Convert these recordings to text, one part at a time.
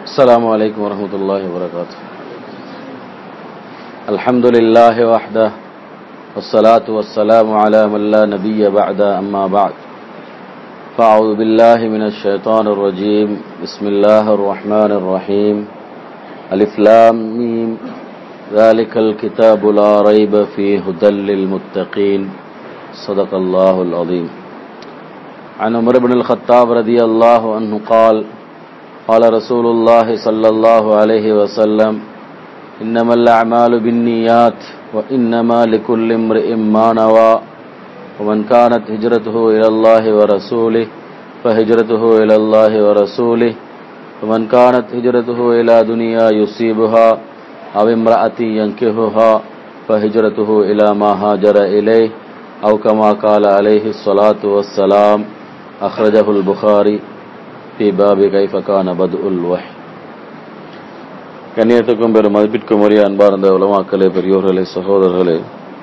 السلام عليكم ورحمة الله وبركاته الحمد لله وحده والصلاة والسلام على من لا نبي بعد أما بعد فأعوذ بالله من الشيطان الرجيم بسم الله الرحمن الرحيم ألف لام ميم ذلك الكتاب لا ريب فيه هدى للمتقين صدق الله العظيم عن عمر بن الخطاب رضي الله عنه قال قال رسول الله صلى الله عليه وسلم إنما الأعمال بالنيات وإنما لكل امرئ ما نوى ومن كانت هجرته إلى الله ورسوله فهجرته إلى الله ورسوله ومن كانت هجرته إلى دنيا يصيبها أو امرأة ينكهها فهجرته إلى ما هاجر إليه أو كما قال عليه الصلاة والسلام أخرجه البخاري في باب كيف كان بدء الوحي கண்ணியத்துக்கும் பெரும் மதிப்பிற்கும் உரிய அன்பார்ந்த உலமாக்களே பெரியோர்களே சகோதரர்களே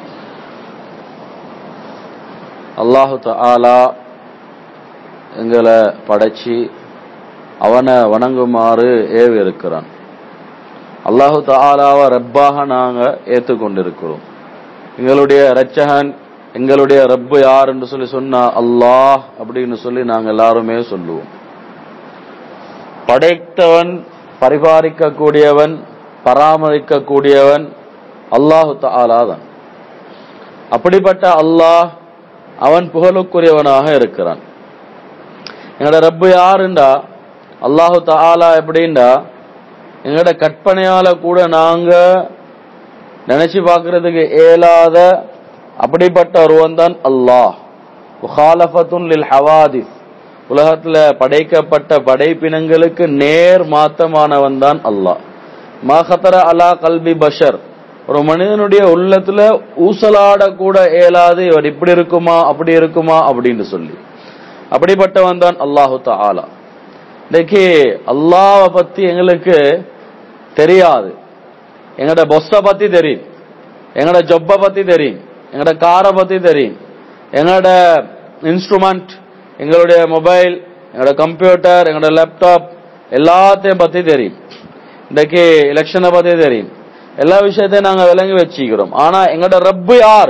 அல்லாஹு தாலா எங்களை படைச்சி அவனை வணங்குமாறு ஏவி இருக்கிறான் அல்லாஹு தாலாவை ரப்பாக நாங்க ஏற்றுக்கொண்டிருக்கிறோம் எங்களுடைய ரச்சகன் எங்களுடைய ரப்பு யார் என்று சொல்லி சொன்னா அல்லாஹ் அப்படின்னு சொல்லி நாங்க எல்லாருமே சொல்லுவோம் படைத்தவன் பரிபாலிக்க கூடியவன் பராமரிக்க கூடியவன் அல்லாஹு தாலா தான் அப்படிப்பட்ட அல்லாஹ் அவன் புகழுக்குரியவனாக இருக்கிறான் எங்களோட ரப்பு யாருண்டா அல்லாஹு தாலா எப்படின்டா எங்களோட கற்பனையால கூட நாங்க நினைச்சு பார்க்கறதுக்கு இயலாத அப்படிப்பட்ட ஒருவன் தான் அல்லாஹ் முஹாலஃபத்துன் லில் ஹவாதிஸ் உலகத்துல படைக்கப்பட்ட படைப்பினங்களுக்கு நேர் மாத்தமானவன் தான் அல்லாஹ் மஹத்தர அலா கல்வி பஷர் ஒரு மனிதனுடைய உள்ளத்துல ஊசலாட கூட இயலாது இவர் இப்படி இருக்குமா அப்படி இருக்குமா அப்படின்னு சொல்லி அப்படிப்பட்டவன் தான் அல்லாஹு தாலா இன்னைக்கு அல்லாவை பத்தி எங்களுக்கு தெரியாது எங்கட பொஸ்ஸ பத்தி தெரியும் எங்கட ஜொப்ப பத்தி தெரியும் எங்கட காரை பத்தி தெரியும் எங்கட இன்ஸ்ட்ருமெண்ட் எங்களுடைய மொபைல் எங்களோட கம்ப்யூட்டர் எங்களோட லேப்டாப் எல்லாத்தையும் பத்தி தெரியும் இன்றைக்கு எலெக்ஷனை பத்தி தெரியும் எல்லா விஷயத்தையும் நாங்க விளங்கி வச்சுக்கிறோம் ஆனா எங்களோட ரப்பு யாரு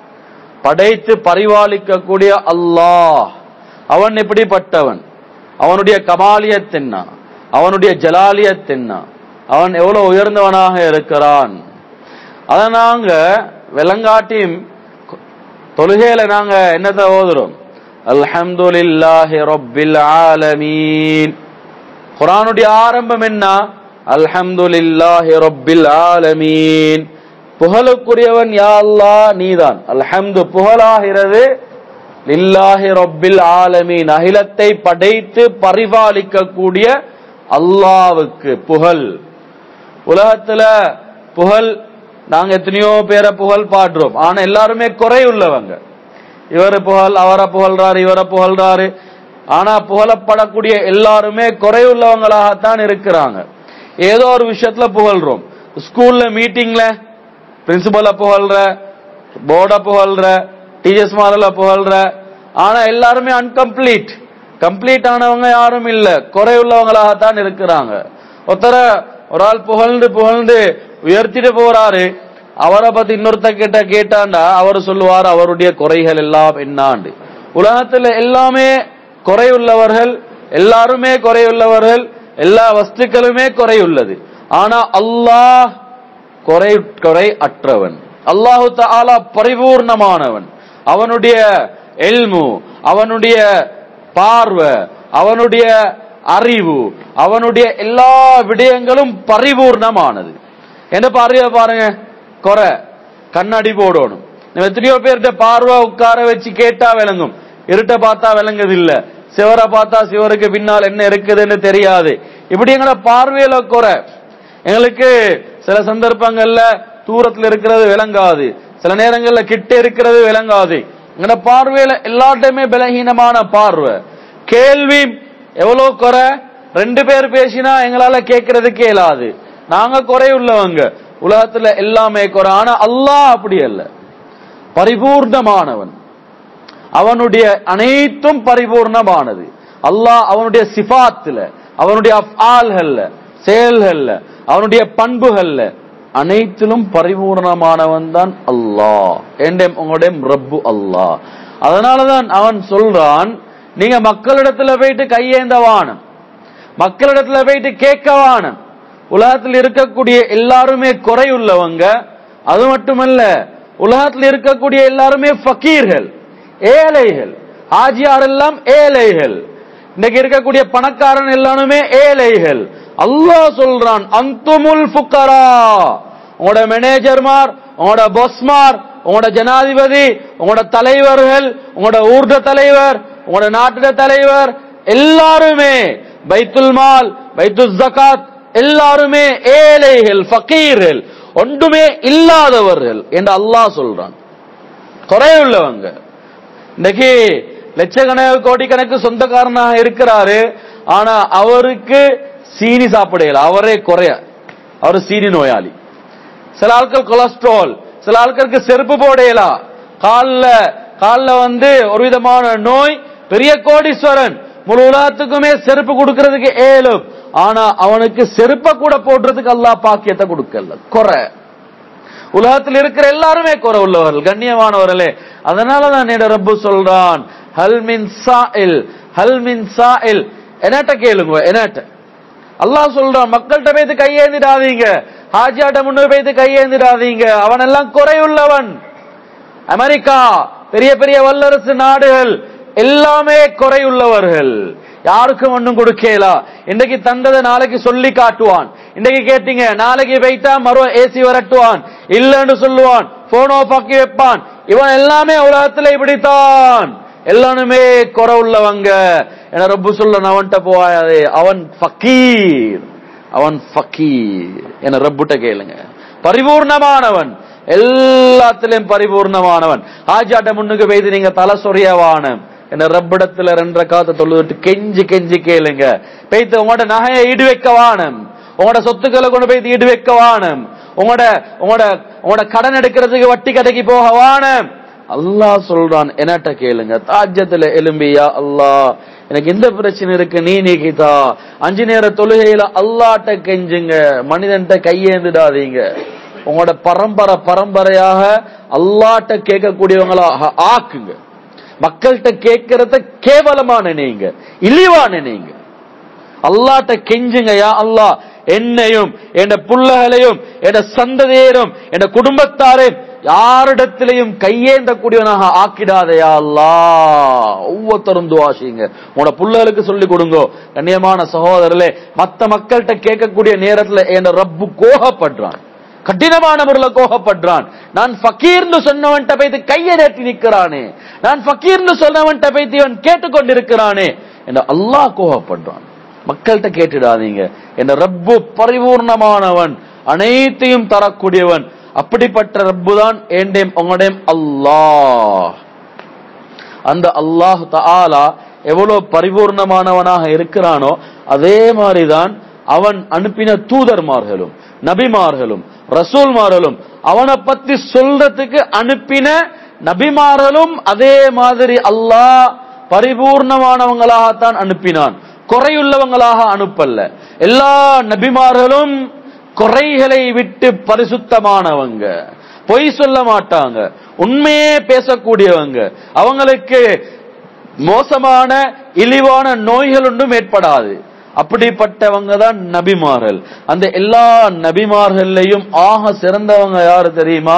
படைத்து பரிபாலிக்க கூடிய அல்லாஹ் அவன் எப்படிப்பட்டவன் அவனுடைய கமாலியத் என்ன அவனுடைய ஜலாலியத் என்ன அவன் எவ்வளவு உயர்ந்தவனாக இருக்கிறான் அதை நாங்க விளங்காட்டியும் தொழுகையில நாங்க என்னத்தை ஓதுறோம் அல்ஹம்துலில்லாஹி ரப்பில் ஆலமீன் குர்ஆனுடைய ஆரம்பம் என்ன அல்ஹம்துலில்லாஹி ரப்பில் ஆலமீன் புகழுக்குரியவன் யா அல்லாஹ் நீதான் அல்ஹம்து புகழாகிறது லில்லாஹி ரப்பில் ஆலமீன் அகிலத்தை படைத்து பரிபாலிக்க கூடிய அல்லாவுக்கு புகழ் உலகத்துல புகழ் நாங்க எத்தனையோ பேரை புகழ் பாடுறோம் ஆனா எல்லாருமே குறையுள்ளவங்க இவரு புகழ் அவரை புகழ்றாரு இவரை புகழ்றாரு ஆனா புகழப்படக்கூடிய எல்லாருமே குறையுள்ளவங்களாகத்தான் இருக்கிறாங்க ஏதோ ஒரு விஷயத்துல புகழ்றோம் ஸ்கூல்ல மீட்டிங்ல பிரின்சிபல புகழ்ற போர்ட புகழ்ற டீச்சர்ஸ் மாரல புகழ்ற ஆனா எல்லாருமே அன்கம்ப்ளீட் கம்ப்ளீட் ஆனவங்க யாரும் இல்ல குறையுள்ளவங்களாகத்தான் இருக்கிறாங்க ஒருத்தர ஒரு ஆள் புகழ்ந்து புகழ்ந்து உயர்த்திட்டு போறாரு அவரை பத்தி இன்னொருத்த கிட்ட கேட்டாண்டா அவர் சொல்லுவார் அவருடைய குறைகள் எல்லாம் என்னாண்டு உலகத்துல எல்லாமே குறையுள்ளவர்கள் எல்லாருமே குறையுள்ளவர்கள் எல்லா வஸ்துக்களுமே குறையுள்ளது ஆனா அல்லாஹ் குறை குறை அற்றவன் அல்லாஹு தாலா பரிபூர்ணமானவன் அவனுடைய எல்மு அவனுடைய பார்வை அவனுடைய அறிவு அவனுடைய எல்லா விடயங்களும் பரிபூர்ணமானது என்ன பார்வைய பாருங்க குறை கண்ணாடி போடணும் நம்ம எத்தனையோ பேர்கிட்ட பார்வை உட்கார வச்சு கேட்டா விளங்கும் இருட்ட பார்த்தா விளங்குது இல்ல சிவரை பார்த்தா சிவருக்கு பின்னால் என்ன இருக்குதுன்னு தெரியாது இப்படி எங்களோட பார்வையில குறை எங்களுக்கு சில சந்தர்ப்பங்கள்ல தூரத்துல இருக்கிறது விளங்காது சில நேரங்கள்ல கிட்ட இருக்கிறது விளங்காது எங்களோட பார்வையில எல்லாத்தையுமே பலகீனமான பார்வை கேள்வி எவ்வளவு குறை ரெண்டு பேர் பேசினா எங்களால கேட்கறதுக்கே இயலாது நாங்க குறையுள்ளவங்க உலகத்துல எல்லாமே குறை ஆனா அல்லாஹ் அப்படி அல்ல பரிபூர்ணமானவன் அவனுடைய அனைத்தும் பரிபூர்ணமானது அல்லாஹ் அவனுடைய சிபாத்துல அவனுடைய அஃஆல்கள்ல செயல்கள்ல அவனுடைய பண்புகள்ல அனைத்திலும் பரிபூர்ணமானவன் தான் அல்லாஹ் என்றும் உங்களுடைய ரப்பு அல்லாஹ் அதனாலதான் அவன் சொல்றான் நீங்க மக்களிடத்துல போயிட்டு கையேந்த வானம் மக்களிடத்துல போயிட்டு கேட்க வானம் உலகத்தில் இருக்கக்கூடிய எல்லாருமே குறையுள்ளவங்க அது மட்டுமல்ல உலகத்தில் இருக்கக்கூடிய எல்லாருமே ஃபக்கீர்கள் ஏழைகள் ஆஜியார் எல்லாம் ஏழைகள் இன்னைக்கு இருக்கக்கூடிய பணக்காரன் எல்லாருமே ஏழைகள் அல்லாஹ் சொல்றான் அந்துமுல் ஃபுக்கரா உங்களோட மேனேஜர்மார் உங்களோட பொஸ்மார் உங்களோட ஜனாதிபதி உங்களோட தலைவர்கள் உங்களோட ஊர்த தலைவர் உங்களோட நாட்டுட தலைவர் எல்லாருமே பைத்துல் மால் பைத்துல் ஜகாத் எல்லாருமே ஏழைகள் ஃபக்கீர்கள் ஒன்றுமே இல்லாதவர்கள் என்று அல்லாஹ் சொல்றான் குறையுள்ளவங்க இன்னைக்கு லட்சக்கணக்கு கோடிக்கணக்கு சொந்தக்காரனாக இருக்கிறாரு ஆனா அவருக்கு சீனி சாப்பிடல அவரே குறைய அவர் சீனி நோயாளி சில ஆட்கள் கொலஸ்ட்ரால் சில ஆட்களுக்கு செருப்பு போடையலா கால்ல கால்ல வந்து ஒரு விதமான நோய் பெரிய கோடீஸ்வரன் முழு உலகத்துக்குமே செருப்பு கொடுக்கறதுக்கு ஏலும் ஆனா அவனுக்கு செருப்ப கூட போடுறதுக்கு அல்லாஹ் பாக்கியத்தை கொடுக்கல குறை உலகத்தில் இருக்கிற எல்லாருமே குறை உள்ளவர்கள் கண்ணியமானவர்களே அதனால தான் என்னோட ரப்பு சொல்றான் ஹல் மின் சாயில் ஹல் மின் சாயில் என்னட்ட கேளுங்க என்னட்ட அல்லாஹ் சொல்றான் மக்கள்கிட்ட போய்த்து கையேந்திடாதீங்க ஹாஜியாட்ட முன்னு போய்த்து கையேந்திடாதீங்க அவன் எல்லாம் குறையுள்ளவன் அமெரிக்கா பெரிய பெரிய வல்லரசு நாடுகள் எல்லாமே குறையுள்ளவர்கள் யாருக்கும் ஒன்றும் கொடுக்கலா இன்னைக்கு தந்ததை நாளைக்கு சொல்லி காட்டுவான் இன்னைக்கு கேட்டீங்க நாளைக்கு வைத்தா மறு ஏசி வரட்டுவான் இல்லன்னு சொல்லுவான் போன் ஆஃப் ஆக்கி வைப்பான் இவன் எல்லாமே உலகத்துல இப்படித்தான் எல்லாருமே குறை உள்ளவங்க என ரப்பு சொல்ல அவன்கிட்ட போகாதே அவன் ஃபக்கீர் அவன் ஃபக்கீர் என ரப்புட்ட கேளுங்க பரிபூர்ணமானவன் எல்லாத்திலும் பரிபூர்ணமானவன் ஆஜாட்ட முன்னுக்கு பெய்து நீங்க தலை சொரியவானம் என்ன ரப்பிடத்துல ரெண்டரை காத்த தொழுதுட்டு கெஞ்சி கெஞ்சி கேளுங்க பெய்த்து உங்களோட நகையை ஈடு வைக்க வானம் உங்களோட சொத்துக்களை கொண்டு போய் ஈடு வைக்க வானம் உங்களோட உங்களோட உங்களோட கடன் எடுக்கிறதுக்கு வட்டி கடைக்கு போக வானம் அல்லாஹ் சொல்றான் என்னட்ட கேளுங்க தாஜ்யத்துல எலும்பியா அல்லாஹ் எனக்கு எந்த பிரச்சனை இருக்கு நீ நீக்கிதா அஞ்சு நேர தொழுகையில அல்லாட்ட கெஞ்சுங்க மனிதன்ட்ட கையேந்துடாதீங்க உங்களோட பரம்பரை பரம்பரையாக அல்லாட்ட கேட்கக்கூடியவங்களாக ஆக்குங்க மக்கள்கிட்ட கேட்கறத கேவலமா நினைங்க இழிவா நினைங்க அல்லாட்ட கெஞ்சுங்கயா அல்லாஹ் என்னையும் என் புள்ளகளையும் என் சந்ததியரும் என் குடும்பத்தாரையும் யாரிடத்திலையும் கையேந்தக்கூடியவனாக ஆக்கிடாதையா அல்லா ஒவ்வொருத்தரும் துவாசிங்க உங்களோட புள்ளகளுக்கு சொல்லி கொடுங்க கண்ணியமான சகோதரர்களே மத்த மக்கள்கிட்ட கேட்கக்கூடிய நேரத்துல என் ரப்பு கோகப்படுறான் கடினமான முறையில கோகப்படுறான் நான் ஃபக்கீர்னு சொன்னவன்ட்ட போய்த்து கையை நேட்டி நிக்கிறானே நான் ஃபக்கீர்னு சொன்னவன்ட்ட போய்த்து இவன் கேட்டுக்கொண்டிருக்கிறானே என்று அல்லாஹ் கோகப்படுறான் மக்கள்கிட்ட கேட்டுடாதீங்க என் ரப்பு பரிபூர்ணமானவன் அனைத்தையும் தரக்கூடியவன் அப்படிப்பட்ட ரப்பு தான் ஏண்டேம் உங்களுடைய அல்லாஹ் அந்த அல்லாஹ் தஆலா எவ்வளவு பரிபூர்ணமானவனாக இருக்கிறானோ அதே மாதிரிதான் அவன் அனுப்பின தூதர்மார்களும் நபிமார்களும் ரசூல்மார்களும் அவனை பத்தி சொல்றதுக்கு அனுப்பின நபிமார்களும் அதே மாதிரி அல்லாஹ் பரிபூர்ணமானவங்களாகத்தான் அனுப்பினான் குறையுள்ளவங்களாக அனுப்பல்ல எல்லா நபிமார்களும் குறைகளை விட்டு பரிசுத்தமானவங்க பொய் சொல்ல மாட்டாங்க உண்மையே பேசக்கூடியவங்க அவங்களுக்கு மோசமான இழிவான நோய்கள் ஒன்றும் ஏற்படாது அப்படிப்பட்டவங்க தான் நபிமார்கள் அந்த எல்லா நபிமார்கள்லையும் ஆக சிறந்தவங்க யாரு தெரியுமா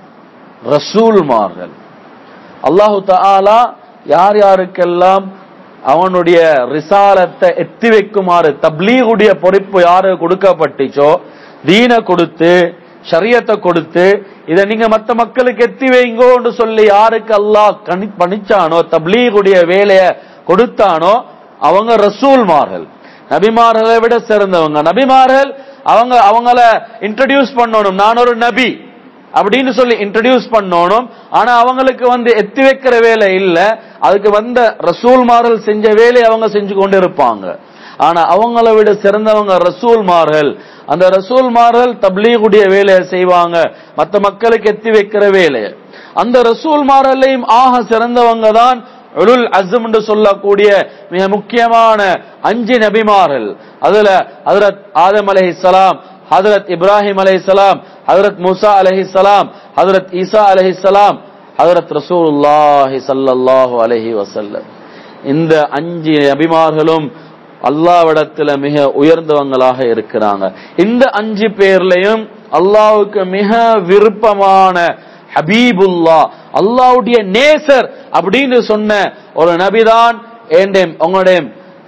ரசூல்மார்கள் அல்லாஹு தாலா யார் யாருக்கெல்லாம் அவனுடைய ரிசாலத்தை எத்தி வைக்குமாறு தப்லீகுடைய பொறுப்பு யாரு கொடுக்கப்பட்டுச்சோ தீன கொடுத்து ஷரியத்தை கொடுத்து இதை நீங்க மத்த மக்களுக்கு எத்தி வைங்கோன்னு சொல்லி யாருக்கு அல்லாஹ் கணி பணிச்சானோ தப்லீகுடைய வேலைய கொடுத்தானோ அவங்க ரசூல்மார்கள் நபிமார்களை விட சிறந்தவங்க நபிமார்கள் அவங்க அவங்கள இன்ட்ரடியூஸ் பண்ணணும் நான் ஒரு நபி அப்படின்னு சொல்லி இன்ட்ரடியூஸ் பண்ணணும் ஆனா அவங்களுக்கு வந்து எத்தி வைக்கிற வேலை இல்ல அதுக்கு வந்த ரசூல்மார்கள் செஞ்ச வேலையை அவங்க செஞ்சு கொண்டு இருப்பாங்க ஆனா அவங்கள விட சிறந்தவங்க ரசூல்மார்கள் அந்த ரசூல்மார்கள் தப்லீகுடைய வேலையை செய்வாங்க மத்த மக்களுக்கு எத்தி வைக்கிற வேலையை அந்த ரசூல்மார்களையும் ஆக சிறந்தவங்க தான் உலுல் அஸ்ம் என்று சொல்லக்கூடிய மிக முக்கியமான அஞ்சு நபிமார்கள் அதுல ஹதரத் ஆதம் அலைஹிஸ்ஸலாம் ஹதரத் இப்ராஹிம் அலைஹிஸ்ஸலாம் ஹதரத் மூசா அலைஹிஸ்ஸலாம் ஹதரத் ஈசா அலைஹிஸ்ஸலாம் ஹதரத் ரசூலுல்லாஹி ஸல்லல்லாஹு அலைஹி வஸல்லம் இந்த அஞ்சு நபிமார்களும் அல்லாவிடத்துல மிக உயர்ந்தவங்களாக இருக்கிறாங்க இந்த அஞ்சு பேர்லயும் அல்லாவுக்கு மிக விருப்பமான ஹபீபுல்லா அல்லாவுடைய நேசர் அப்படின்னு சொன்ன ஒரு நபிதான் ஏண்டேம் உங்களுடைய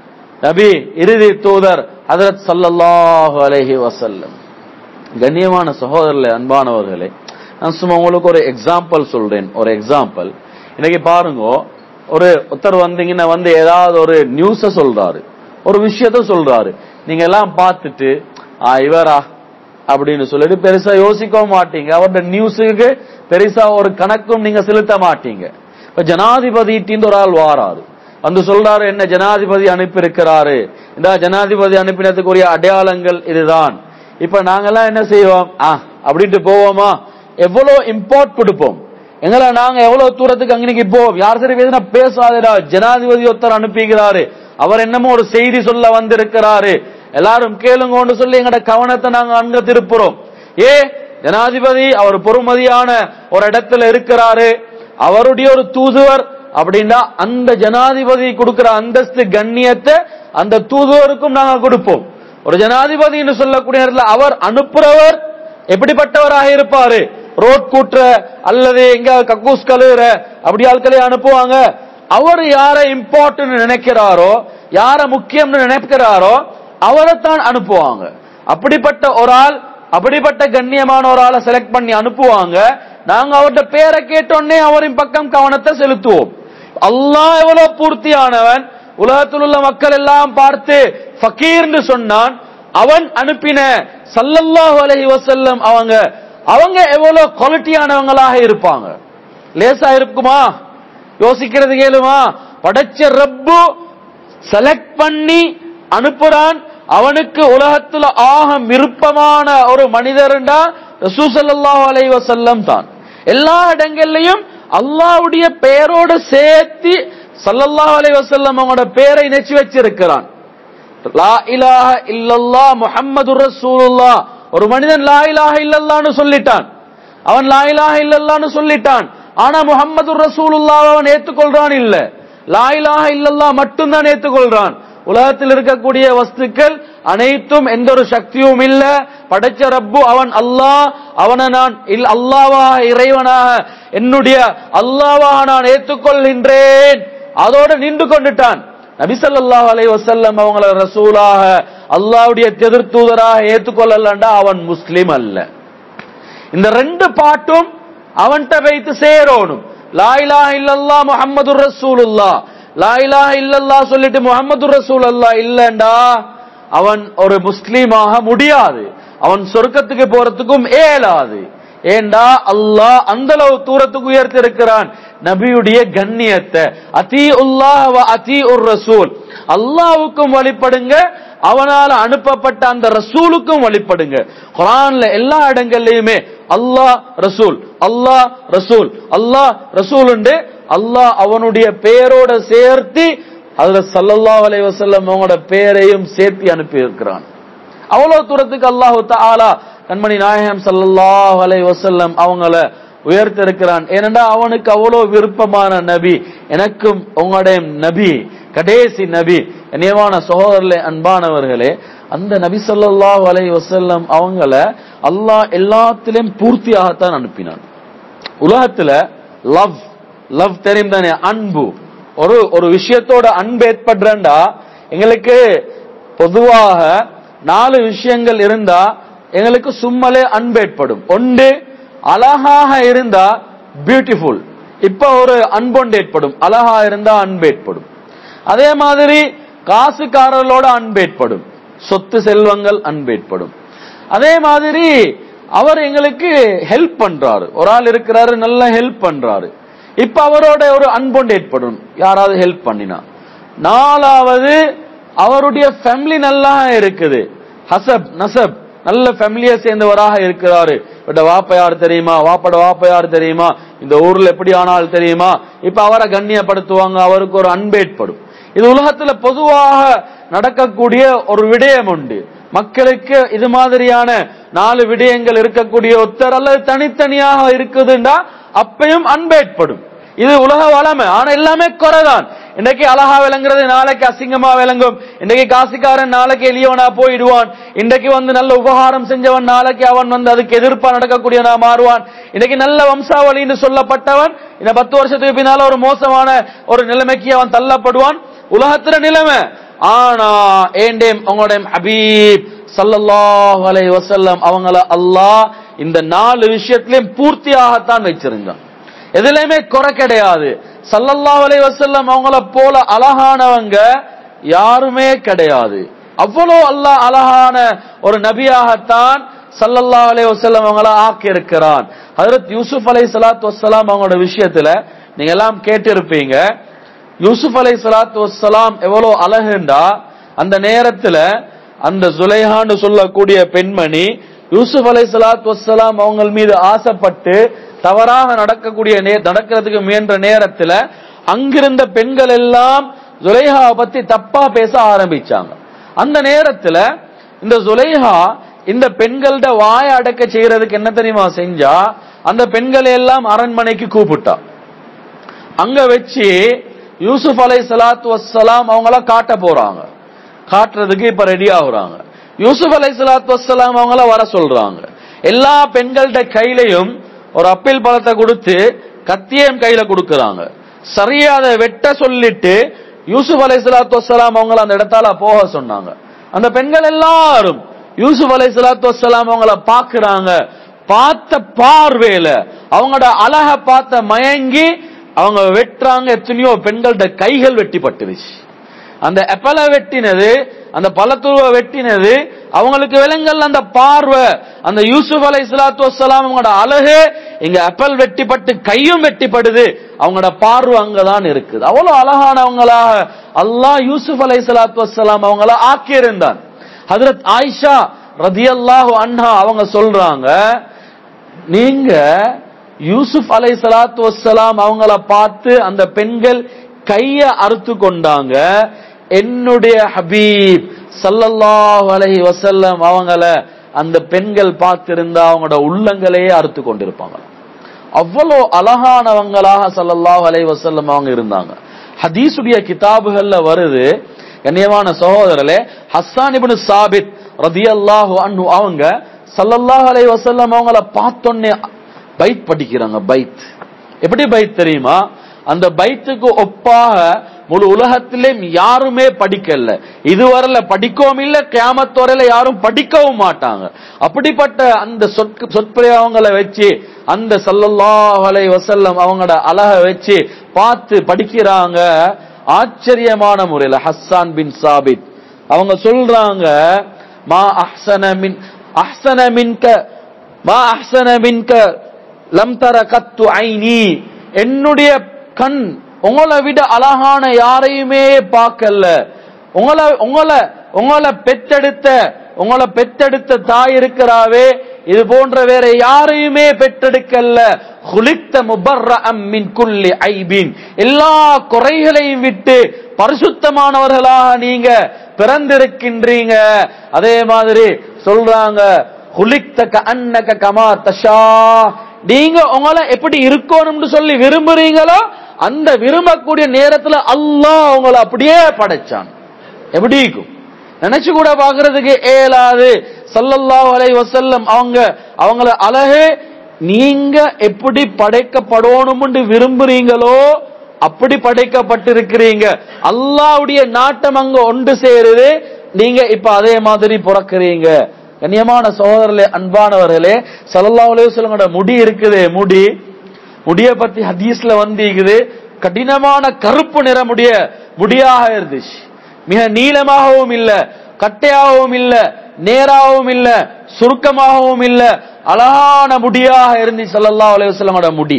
நபி இறுதி தூதர் ஹதரத் ஸல்லல்லாஹு அலைஹி வஸல்லம் கண்ணியமான சகோதரர்களே அன்பானவர்களே நான் சும்மா உங்களுக்கு ஒரு எக்ஸாம்பிள் சொல்றேன் ஒரு எக்ஸாம்பிள் இன்னைக்கு பாருங்க ஒரு ஒருத்தர் வந்தீங்கன்னா வந்து ஏதாவது ஒரு நியூஸ சொல்றாரு ஒரு விஷயத்த சொல்றாரு நீங்க எல்லாம் பார்த்துட்டு ஆ இவரா அப்படின்னு சொல்லிட்டு பெருசா யோசிக்கவும் மாட்டீங்க அவருடைய நியூஸுக்கு பெருசா ஒரு கணக்கும் நீங்க செலுத்த மாட்டீங்க இப்ப ஜனாதிபதி ஒரு ஆள் வாராரு வந்து சொல்றாரு என்ன ஜனாதிபதி அனுப்பி இருக்கிறாரு இந்த ஜனாதிபதி அனுப்பினதுக்குரிய அடையாளங்கள் இதுதான் இப்ப நாங்கெல்லாம் என்ன செய்வோம் ஆ அப்படின்ட்டு போவோமா எவ்வளவு இம்பார்ட் கொடுப்போம் எங்களை நாங்க எவ்வளவு தூரத்துக்கு அங்கனைக்கு போவோம் யார் சரி பேசினா பேசாதடா ஜனாதிபதி ஒருத்தர் அனுப்பிக்கிறாரு அவர் என்னமோ ஒரு செய்தி சொல்ல வந்திருக்கிறாரு எல்லாரும் கேளுங்கன்னு சொல்லி எங்கட கவனத்தை நாங்க அங்க திருப்புறோம் ஏ ஜனாதிபதி அவர் பொறுமதியான ஒரு இடத்துல இருக்கிறாரு அவருடைய ஒரு தூதுவர் அப்படின்னா அந்த ஜனாதிபதி கொடுக்கிற அந்தஸ்து கண்ணியத்தை அந்த தூதுவருக்கும் நாங்க கொடுப்போம் ஒரு ஜனாதிபதி என்று சொல்லக்கூடிய நேரத்துல அவர் அனுப்புறவர் எப்படிப்பட்டவராக இருப்பாரு ரோட் கூட்டுற அல்லது எங்க கக்கூஸ் கழுவுற அப்படி ஆட்களை அனுப்புவாங்க அவர் யாரை இம்பார்ட்டன்ட் நினைக்கிறாரோ யார முக்கியம்னு நினைக்கிறாரோ அவரை தான் அனுப்புவாங்க அப்படிப்பட்ட ஒரு ஆள் அப்படிப்பட்ட கண்ணியமான ஒரு ஆளை செலக்ட் பண்ணி அனுப்புவாங்க நாங்க அவர்கிட்ட பேரை கேட்டோன்னே அவரின் பக்கம் கவனத்தை செலுத்துவோம் அல்லாஹ் எவ்வளவு பூர்த்தியானவன் உலகத்தில் உள்ள மக்கள் எல்லாம் பார்த்து ஃபக்கீர்னு சொன்னான் அவன் அனுப்பின சல்லல்லாஹு அலைஹி வஸல்லம் அவங்க அவங்க எவ்வளவு குவாலிட்டியானவங்களாக இருப்பாங்க லேசா இருக்குமா யோசிக்கிறது கேளுமா படைச்ச ரப்பு செலக்ட் பண்ணி அனுப்புறான் அவனுக்கு உலகத்துல ஆக விருப்பமான ஒரு மனிதர்டா ரசூசல்லாஹு அலைஹி வஸல்லம் தான் எல்லா இடங்கள்லயும் அல்லாஹ்வுடைய பெயரோட சேர்த்து சல்லல்லாஹு அலைஹி வஸல்லம் அவங்களோட பெயரை இணைச்சு வச்சிருக்கிறான் லா இலாஹ இல்லல்லாஹ் முஹம்மதுர் ரசூலுல்லாஹ் ஒரு மனிதன் லா இலாஹ இல்லல்லாஹ்னு சொல்லிட்டான் அவன் லா இலாஹ இல்லல்லாஹ்னு சொல்லிட்டான் ஆனா முஹம்மதுர் ரசூலுல்லாஹ் அவன் ஏத்துக்கொள்றான் இல்ல லா இலாஹ இல்லல்லாஹ் மட்டும்தான் ஏத்துக்கொள்றான் உலகத்தில் இருக்கக்கூடிய வஸ்துக்கள் அனைத்தும் எந்த ஒரு சக்தியும் இல்ல படைச்ச ரப்பு அவன் அல்லாஹ் அவனை நான் இல் அல்லாவாக இறைவனாக என்னுடைய அல்லாவாக நான் ஏற்றுக்கொள்கின்றேன் அதோட நின்று கொண்டுட்டான் நபிசல்லாஹ் அலை வசல்லம் அவங்கள ரசூலாக அல்லாவுடைய எதிர்த்தூதராக ஏற்றுக்கொள்ளலண்டா அவன் முஸ்லிம் அல்ல இந்த ரெண்டு பாட்டும் அவன்கிட்ட வைத்து சேரோனும் லாயிலா இல்லல்லா முஹம்மது ரசூலுல்லா லாயிலா இல்லல்லா சொல்லிட்டு முகமது ரசூல் அல்லா இல்லண்டா அவன் ஒரு முஸ்லீமாக முடியாது அவன் சொர்க்கத்துக்கு போறதுக்கும் ஏலாது ஏண்டா அல்லாஹ் அந்த அளவு தூரத்துக்கு உயர்த்தி இருக்கிறான் நபியுடைய கண்ணியத்தை அதி உல்லாஹ் அதி உர் ரசூல் அல்லாவுக்கும் வழிபடுங்க அவனால அனுப்பப்பட்ட அந்த ரசூலுக்கும் வழிபடுங்க குரான்ல எல்லா இடங்கள்லயுமே அல்லாஹ் ரசூல் அல்லாஹ் ரசூல் அல்லாஹ் ரசூல் உண்டு அல்லாஹ் அவனுடைய பெயரோட சேர்த்து அதுல சல்லல்லாஹு அலைஹி வஸல்லம் அவங்களோட பெயரையும் சேர்த்து அனுப்பி இருக்கிறான் அவ்வளவு தூரத்துக்கு அல்லாஹு தஆலா கண்மணி நாயகம் சல்லல்லாஹு அலைஹி வஸல்லம் அவங்கள உயர்த்திருக்கிறான் ஏனென்றா அவனுக்கு அவ்வளவு விருப்பமான நபி எனக்கும் உங்களுடைய நபி கடைசி நபி நியமான சகோதரர்களே அன்பானவர்களே அந்த நபி ஸல்லல்லாஹு அலைஹி வஸல்லம் அவங்கள அல்லாஹ் எல்லாத்திலும் பூர்த்தியாகத்தான் அனுப்பினான் உலகத்துல லவ் லவ் தெரியும் தானே அன்பு ஒரு ஒரு விஷயத்தோட அன்பு ஏற்படுறா எங்களுக்கு பொதுவாக நாலு விஷயங்கள் இருந்தா எங்களுக்கு சும்மலே அன்பு ஏற்படும் ஒன்று அழகாக இருந்தா பியூட்டிஃபுல் இப்ப ஒரு அன்பொண்டு ஏற்படும் அழகா இருந்தா அன்பு ஏற்படும் அதே மாதிரி காசுக்காரர்களோட அன்பு ஏற்படும் சொத்து செல்வங்கள் அன்பு ஏற்படும் அதே மாதிரி அவர் எங்களுக்கு ஹெல்ப் பண்றாரு ஒரு ஆள் இருக்கிறாரு நல்லா ஹெல்ப் பண்றாரு இப்ப அவரோட ஒரு அன்பொண்டு ஏற்படும் யாராவது ஹெல்ப் பண்ணினா நாலாவது அவருடைய ஃபேமிலி நல்லா இருக்குது ஹசப் நசப் நல்ல ஃபேமிலியை சேர்ந்தவராக இருக்கிறாரு இவட வாப்ப யார் தெரியுமா வாப்பட வாப்ப யார் தெரியுமா இந்த ஊர்ல எப்படி ஆனால் தெரியுமா இப்ப அவரை கண்ணியப்படுத்துவாங்க அவருக்கு ஒரு அன்பு ஏற்படும் இது உலகத்துல பொதுவாக நடக்கக்கூடிய ஒரு விடயம் உண்டு மக்களுக்கு இது மாதிரியான நாலு விடயங்கள் இருக்கக்கூடிய ஒத்தர் அல்லது தனித்தனியாக இருக்குதுண்டா அப்பயும் அன்பு ஏற்படும் இது உலக வளமை ஆனா எல்லாமே குறைதான் இன்னைக்கு அழகா விளங்குறது நாளைக்கு அசிங்கமா விளங்கும் இன்னைக்கு காசிக்காரன் நாளைக்கு எளியவனா போயிடுவான் இன்னைக்கு வந்து நல்ல உபகாரம் செஞ்சவன் நாளைக்கு அவன் வந்து அதுக்கு எதிர்ப்பா நடக்கக்கூடியவனா மாறுவான் இன்னைக்கு நல்ல வம்சாவளின்னு சொல்லப்பட்டவன் இந்த பத்து வருஷத்துக்கு பின்னால ஒரு மோசமான ஒரு நிலைமைக்கு அவன் தள்ளப்படுவான் உலகத்துல நிலைமை ஆனா ஏண்டேம் உங்களுடைய ஹபீப் சல்லல்லாஹு அலைஹி வஸல்லம் அவங்கள அல்லாஹ் இந்த நாலு விஷயத்திலையும் பூர்த்தியாகத்தான் வச்சிருந்தான் எதுலையுமே குறை கிடையாது சல்லல்லாஹு அலைஹி வஸல்லம் அவங்கள போல அழகானவங்க யாருமே கிடையாது அவ்வளோ அல்லாஹ் அழகான ஒரு நபியாகத்தான் சல்லல்லாஹு அலைஹி வஸல்லம் அவங்கள ஆக்கி இருக்கிறான் ஹஜரத் யூசுப் அலைஹி ஸலாத்து வஸ்ஸலாம் அவங்களோட விஷயத்துல நீங்க எல்லாம் கேட்டிருப்பீங்க யூசுப் அலை சலாத்து வசலாம் எவ்வளவு அழகுண்டா அந்த நேரத்துல அந்த சுலைஹான்னு சொல்லக்கூடிய பெண்மணி யூசுப் அலை சலாத்து வசலாம் அவங்க மீது ஆசைப்பட்டு தவறாக நடக்கக்கூடிய நே- நடக்கிறதுக்கு முயன்ற நேரத்துல அங்கிருந்த பெண்கள் எல்லாம் ஜுலைஹாவை பத்தி தப்பா பேச ஆரம்பிச்சாங்க அந்த நேரத்துல இந்த ஜுலைஹா இந்த பெண்கள்ட வாய அடக்க செய்யறதுக்கு என்ன தெரியுமா செஞ்சா அந்த பெண்களை எல்லாம் அரண்மனைக்கு கூப்பிட்டா அங்க வச்சு யூசுப் அலை சலாத்து வசலாம் அவங்கள காட்ட போறாங்க காட்டுறதுக்கு இப்ப ரெடி ஆகுறாங்க யூசுப் அலை சலாத்து வசலாம் அவங்கள வர சொல்றாங்க எல்லா பெண்கள்ட கையிலையும் ஒரு அப்பிள் பழத்தை கொடுத்து கத்தியம் கையில கொடுக்கறாங்க சரியா அதை வெட்ட சொல்லிட்டு யூசுப் அலை சலாத்து வசலாம் அவங்கள அந்த இடத்தால போக சொன்னாங்க அந்த பெண்கள் எல்லாரும் யூசுப் அலை சலாத்து வசலாம் அவங்கள பாக்குறாங்க பார்த்த பார்வையில அவங்களோட அழக பார்த்த மயங்கி அவங்க வெட்டுறாங்க எத்தனையோ பெண்கள்ட கைகள் வெட்டிப்பட்டுருச்சு அந்த எப்பல வெட்டினது அந்த பழத்துருவ வெட்டினது அவங்களுக்கு விலங்கல் அந்த பார்வை அந்த யூசுப் அலை சலாத்து வசலாம் அவங்களோட அழகு இங்க அப்பல் வெட்டிப்பட்டு கையும் வெட்டிப்படுது அவங்களோட பார்வை அங்கதான் இருக்குது அவ்வளவு அழகானவங்களாக அல்லாஹ் யூசுப் அலை சலாத்து வசலாம் அவங்கள ஆக்கியிருந்தான் ஹதரத் ஆயிஷா ரதியல்லாஹு அன்ஹா அவங்க சொல்றாங்க நீங்க யூசுப் அலை சலாத்து வசலாம் அவங்கள பார்த்து அந்த பெண்கள் கைய அறுத்து கொண்டாங்க என்னுடைய ஹபீப் சல்லல்லாஹு அலைஹி வஸல்லம் அவங்கள அந்த பெண்கள் பார்த்திருந்தா அவங்களோட உள்ளங்களையே அறுத்து கொண்டிருப்பாங்க அவ்வளோ அழகானவங்களாக சல்லல்லாஹு அலைஹி வஸல்லம் அவங்க இருந்தாங்க ஹதீஸுடைய கிதாபுகள்ல வருது கண்ணியமான சகோதரர்களே ஹஸ்ஸான் இப்னு சாபித் ரதியல்லாஹு அன்ஹு அவங்க சல்லல்லாஹு அலைஹி வஸல்லம் அவங்கள பார்த்தோன்னே பைத் படிக்கிறாங்க பைத் எப்படி பைத் தெரியுமா அந்த பைத்துக்கு ஒப்பாக முழு உலகத்திலேயும் யாருமே படிக்கல இதுவரையில படிக்கவும் இல்ல கியாமத்தோரையில யாரும் படிக்கவும் மாட்டாங்க அப்படிப்பட்ட அந்த சொற்கு சொற்பிரயோகங்களை வச்சு அந்த சல்லல்லாஹு அலைஹி வஸல்லம் அவங்களோட அழக வச்சு பார்த்து படிக்கிறாங்க ஆச்சரியமான முறையில ஹஸ்ஸான் பின் சாபித் அவங்க சொல்றாங்க மா அஹ்சன மின் அஹ்சன மின்க மா அஹ்சன மின்க லம் தர கத்து ஐனி என்னுடைய கண் உங்களை விட அழகான யாரையுமே பார்க்கல உங்களை உங்களை உங்களை பெத்தெடுத்த உங்களை பெத்தெடுத்த தாய் இருக்கிறாவே இது போன்ற வேற யாரையுமே பெற்றெடுக்கல்ல குலித்த முபர்ரம் மின் குல்லி ஐபின் எல்லா குறைகளையும் விட்டு பரிசுத்தமானவர்களாக நீங்க பிறந்திருக்கின்றீங்க அதே மாதிரி சொல்றாங்க குலித்த அன்னக கமா தஷா நீங்க உங்களை எப்படி இருக்கணும்னு சொல்லி விரும்புறீங்களோ அந்த விரும்பக்கூடிய நேரத்துல அல்லாஹ் உங்களை அப்படியே படைச்சான் எப்படி இருக்கும் நினைச்சு கூட பாக்குறதுக்கு ஏலாது சல்லல்லாஹு அலைஹி வஸல்லம் அவங்க அவங்கள அழகு நீங்க எப்படி படைக்கப்படணும்னு விரும்புறீங்களோ அப்படி படைக்கப்பட்டிருக்கிறீங்க அல்லாஹ்வுடைய நாட்டம் அங்க ஒன்று சேருது நீங்க இப்ப அதே மாதிரி பிறக்கிறீங்க கண்ணியமான சகோதரர்களே அன்பானவர்களே சல்லல்லாஹு அலைஹி வஸல்லமோட முடி இருக்குது முடி முடிய பத்தி ஹதீஸ்ல வந்திருக்குது கடினமான கருப்பு நிற முடிய முடியாக இருந்துச்சு மிக நீளமாகவும் இல்ல கட்டையாகவும் இல்ல நேராகவும் இல்ல சுருக்கமாகவும் இல்ல அழகான முடியாக இருந்துச்சு ஸல்லல்லாஹு அலைஹி வஸல்லமோட முடி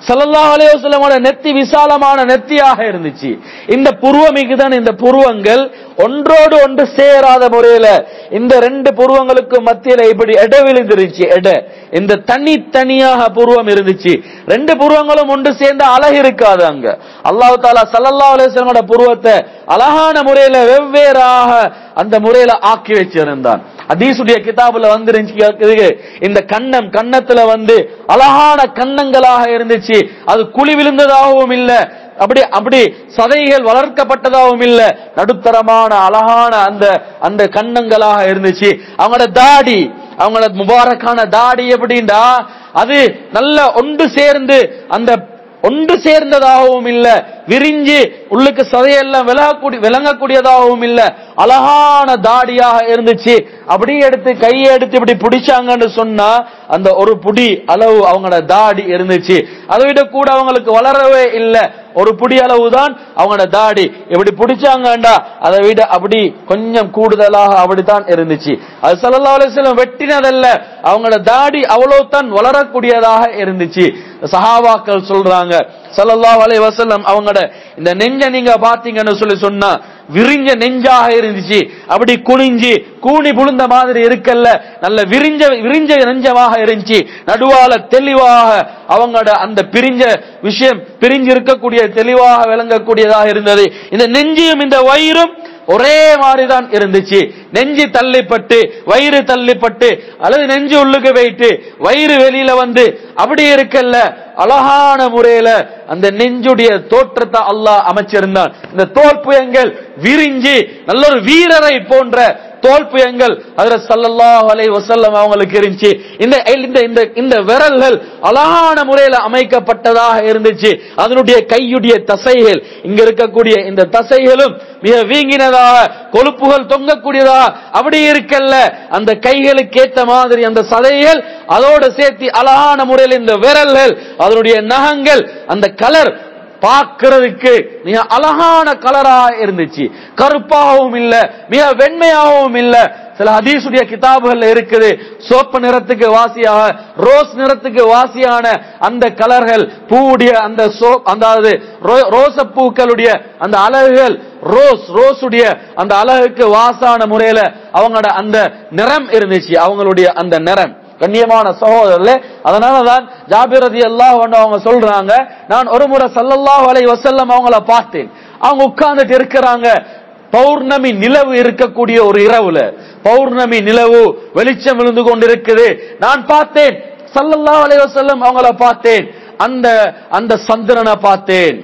ஸல்லல்லாஹு அலைஹி வஸல்லமோட நெத்தி விசாலமான நெத்தியாக இருந்துச்சு இந்த புருவமிக்கு தான் இந்த புருவங்கள் ஒன்றோடு ஒன்று சேராத முறையில இந்த ரெண்டு புருவங்களுக்கு மத்தியில இப்படி எடை விழுந்துருச்சு எடை இந்த தனி தனியாக புருவம் இருந்துச்சு ரெண்டு புருவங்களும் ஒன்று சேர்ந்த அழகு இருக்காது அங்க அல்லாஹ் தாலா ஸல்லல்லாஹு அலைஹி வஸல்லமோட புருவத்தை அழகான முறையில வெவ்வேறாக அந்த முறையில ஆக்கி வச்சிருந்தான் ஹதீசுடைய கிதாபுல வந்துருந்துச்சு இந்த கண்ணம் கன்னத்துல வந்து அழகான கன்னங்களாக இருந்துச்சு அது குழி விழுந்ததாகவும் இல்ல அப்படி அப்படி சதைகள் வளர்க்கப்பட்டதாகவும் இல்ல நடுத்தரமான அழகான அந்த அந்த கன்னங்களாக இருந்துச்சு அவங்களோட தாடி அவங்களோட முபாரக்கான தாடி எப்படின்னா அது நல்ல ஒன்று சேர்ந்து அந்த ஒன்று சேர்ந்ததாகவும் இல்ல விரிஞ்சு உள்ளுக்கு சதையெல்லாம் விலகக்கூடிய விளங்கக்கூடியதாகவும் இல்ல அழகான தாடியாக இருந்துச்சு அப்படியே எடுத்து கையை எடுத்து இப்படி பிடிச்சாங்கன்னு சொன்னா அந்த ஒரு புடி அளவு அவங்களோட தாடி இருந்துச்சு அதை விட கூட அவங்களுக்கு வளரவே இல்ல ஒரு புடி அளவு தான் அவங்களோட தாடி இப்படி பிடிச்சாங்கண்டா அதை விட அப்படி கொஞ்சம் கூடுதலாக அப்படித்தான் இருந்துச்சு அது சல்லல்லாஹு அலைஹி வஸல்லம் வெட்டினதல்ல அவங்களோட தாடி அவ்வளவு தான் வளரக்கூடியதாக இருந்துச்சு சஹாபாக்கள் சொல்றாங்க சல்லல்லாஹு அலைஹி வஸல்லம் அவங்களோட இந்த நெஞ்ச நீங்க பாத்தீங்கன்னு சொல்லி சொன்னா விரிஞ்ச நெஞ்சாக இருந்துச்சு அப்படி குனிஞ்சு கூனி புழுந்த மாதிரி இருக்கல்ல நல்ல விரிஞ்ச விரிஞ்ச நெஞ்சமாக இருந்துச்சு நடுவால தெளிவாக அவங்களோட அந்த பிரிஞ்ச விஷயம் பிரிஞ்சு இருக்கக்கூடிய தெளிவாக விளங்கக்கூடியதாக இருந்தது இந்த நெஞ்சியும் இந்த வயிறும் ஒரே மாதிரிதான் இருந்துச்சு நெஞ்சு தள்ளிப்பட்டு வயிறு தள்ளிப்பட்டு அல்லது நெஞ்சு உள்ளுக்கு போயிட்டு வயிறு வெளியில வந்து அப்படி இருக்கல்ல அழகான முறையில அந்த நெஞ்சுடைய தோற்றத்தை அல்லாஹ் அமைச்சிருந்தான் இந்த தோற்புயங்கள் விரிஞ்சு நல்ல ஒரு வீரரை போன்ற தோல்புயங்கள் அதுல சல்லல்லாஹு அலைஹி வஸல்லம் அவங்களுக்கு இருந்துச்சு இந்த இந்த இந்த இந்த விரல்கள் அழகான முறையில அமைக்கப்பட்டதாக இருந்துச்சு அதனுடைய கையுடைய தசைகள் இங்க இருக்கக்கூடிய இந்த தசைகளும் மிக வீங்கினதாக கொழுப்புகள் தொங்கக்கூடியதாக அப்படி இருக்கல்ல அந்த கைகளுக்கு ஏத்த மாதிரி அந்த சதைகள் அதோட சேர்த்து அழகான முறையில் இந்த விரல்கள் அதனுடைய நகங்கள் அந்த கலர் பார்க்கிறதுக்கு மிக அழகான கலராக இருந்துச்சு கருப்பாகவும் இல்ல மிக வெண்மையாகவும் இல்ல சில ஹதீசுடைய கிதாபுகள்ல இருக்குது சோப்பு நிறத்துக்கு வாசியாக ரோஸ் நிறத்துக்கு வாசியான அந்த கலர்கள் பூவுடைய அந்த சோ அதாவது ரோ- ரோசப்பூக்களுடைய அந்த அழகுகள் ரோஸ் ரோஸுடைய அந்த அழகுக்கு வாசான முறையில அவங்களோட அந்த நிறம் இருந்துச்சு அவங்களுடைய அந்த நிறம் கண்ணியமான சகோதரர்களே அதனாலதான் ஜாபிர் ரதி அல்லாஹ் அவங்க சொல்றாங்க நான் ஒரு முறை சல்லல்லாஹு அலைஹி வஸல்லம் அவங்கள பார்த்தேன் அவங்க உட்கார்ந்துட்டு இருக்கிறாங்க பௌர்ணமி நிலவு இருக்கக்கூடிய ஒரு இரவுல பௌர்ணமி நிலவு வெளிச்சம் விழுந்து கொண்டிருக்குது நான் பார்த்தேன் சல்லல்லாஹு அலைஹி வஸல்லம் அவங்கள பார்த்தேன் அந்த அந்த சந்திரனை பார்த்தேன்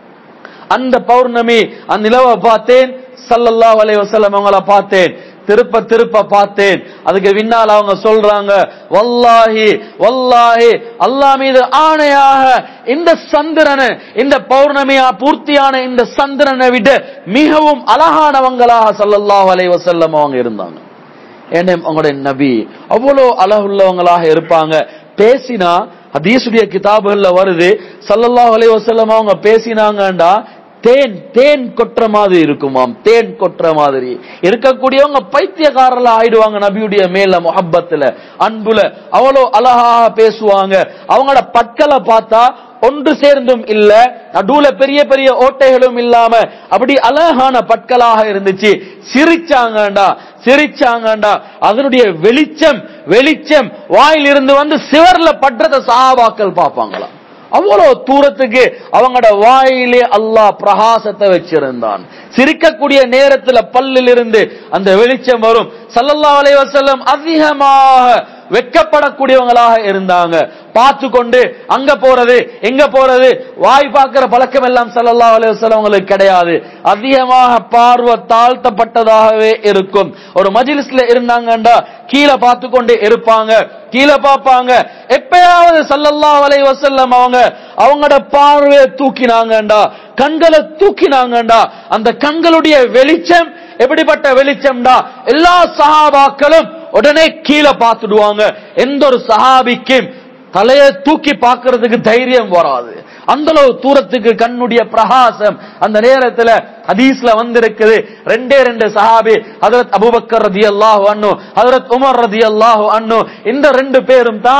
அந்த பௌர்ணமி அந்த நிலவை பார்த்தேன் சல்லல்லாஹு அலைஹி வஸல்லம் அவங்கள பார்த்தேன் திருப்ப திருப்ப பார்த்தேன் அதுக்கு பின்னால் அவங்க சொல்றாங்க வல்லாஹி வல்லாஹி அல்லாஹ் மீது ஆணையாக இந்த சந்திரனை இந்த பௌர்ணமியா பூர்த்தியான இந்த சந்திரனை விட மிகவும் அழகானவங்களாக சல்லல்லாஹு அலைஹி வஸல்லம் அவங்க இருந்தாங்க ஏன்னா உங்களுடைய நபி அவ்வளோ அழகுள்ளவங்களாக இருப்பாங்க பேசினா ஹதீசுடைய கிதாபுகள்ல வருது சல்லல்லாஹு அலைஹி வஸல்லம் அவங்க பேசினாங்கண்டா தேன் தேன் கொட்டுற மாதிரி இருக்குமாம் தேன் கொட்டுற மாதிரி இருக்கக்கூடியவங்க பைத்தியக்காரர்களா ஆயிடுவாங்க நபியுடைய மேல முஹப்பத்துல அன்புல அவ்வளோ அழகாக பேசுவாங்க அவங்களோட பற்களை பார்த்தா ஒன்று சேர்ந்தும் இல்ல நடுவுல பெரிய பெரிய ஓட்டைகளும் இல்லாம அப்படி அழகான பற்களாக இருந்துச்சு சிரிச்சாங்கண்டா சிரிச்சாங்கண்டா அதனுடைய வெளிச்சம் வெளிச்சம் வாயிலிருந்து வந்து சிவர்ல பற்றத சஹாபாக்கள் பார்ப்பாங்களாம் அவ்வளவு தூரத்துக்கு அவங்களோட வாயிலே அல்லாஹ் பிரகாசத்தை வச்சிருந்தான் சிரிக்கக்கூடிய நேரத்துல பல்லில் இருந்து அந்த வெளிச்சம் வரும் சல்லல்லாஹு அலைஹி வஸல்லம் அதிகமாக வெட்கப்படக்கூடியவங்களாக இருந்தாங்க பார்த்து கொண்டு அங்க போறது எங்க போறது வாய் பார்க்கிற பழக்கம் எல்லாம் சல்லல்லாஹு அலைஹி வஸல்லம் அவங்களுக்கு கிடையாது அதிகமாக பார்வை தாழ்த்தப்பட்டதாகவே இருக்கும் ஒரு மஜ்லிஸ்ல இருந்தாங்கண்டா கீழே பார்த்து கொண்டு இருப்பாங்க கீழே பார்ப்பாங்க எப்பயாவது சல்லல்லாஹு அலைஹி வஸல்லம் அவங்க அவங்களோட பார்வையை தூக்கினாங்கண்டா கண்களை தூக்கினாங்கண்டா அந்த கண்களுடைய வெளிச்சம் எப்படிப்பட்ட வெளிச்சம்டா எல்லா சஹாபாக்களும் உடனே கீழே பார்த்துடுவாங்க எந்த ஒரு சஹாபிக்கும் தலையை தூக்கி பார்க்கிறதுக்கு தைரியம் வராது அந்த அளவு தூரத்துக்கு கண்ணுடைய பிரகாசம் அந்த நேரத்துல ஹதீஸ்ல வந்திருக்குது ரெண்டே ரெண்டு சஹாபி ஹதரத் அபூபக்கர் ரதி அல்லாஹு அன்னு ஹதரத் உமர் ரதி அல்லாஹு அன்னு இந்த ரெண்டு பேரும் தான்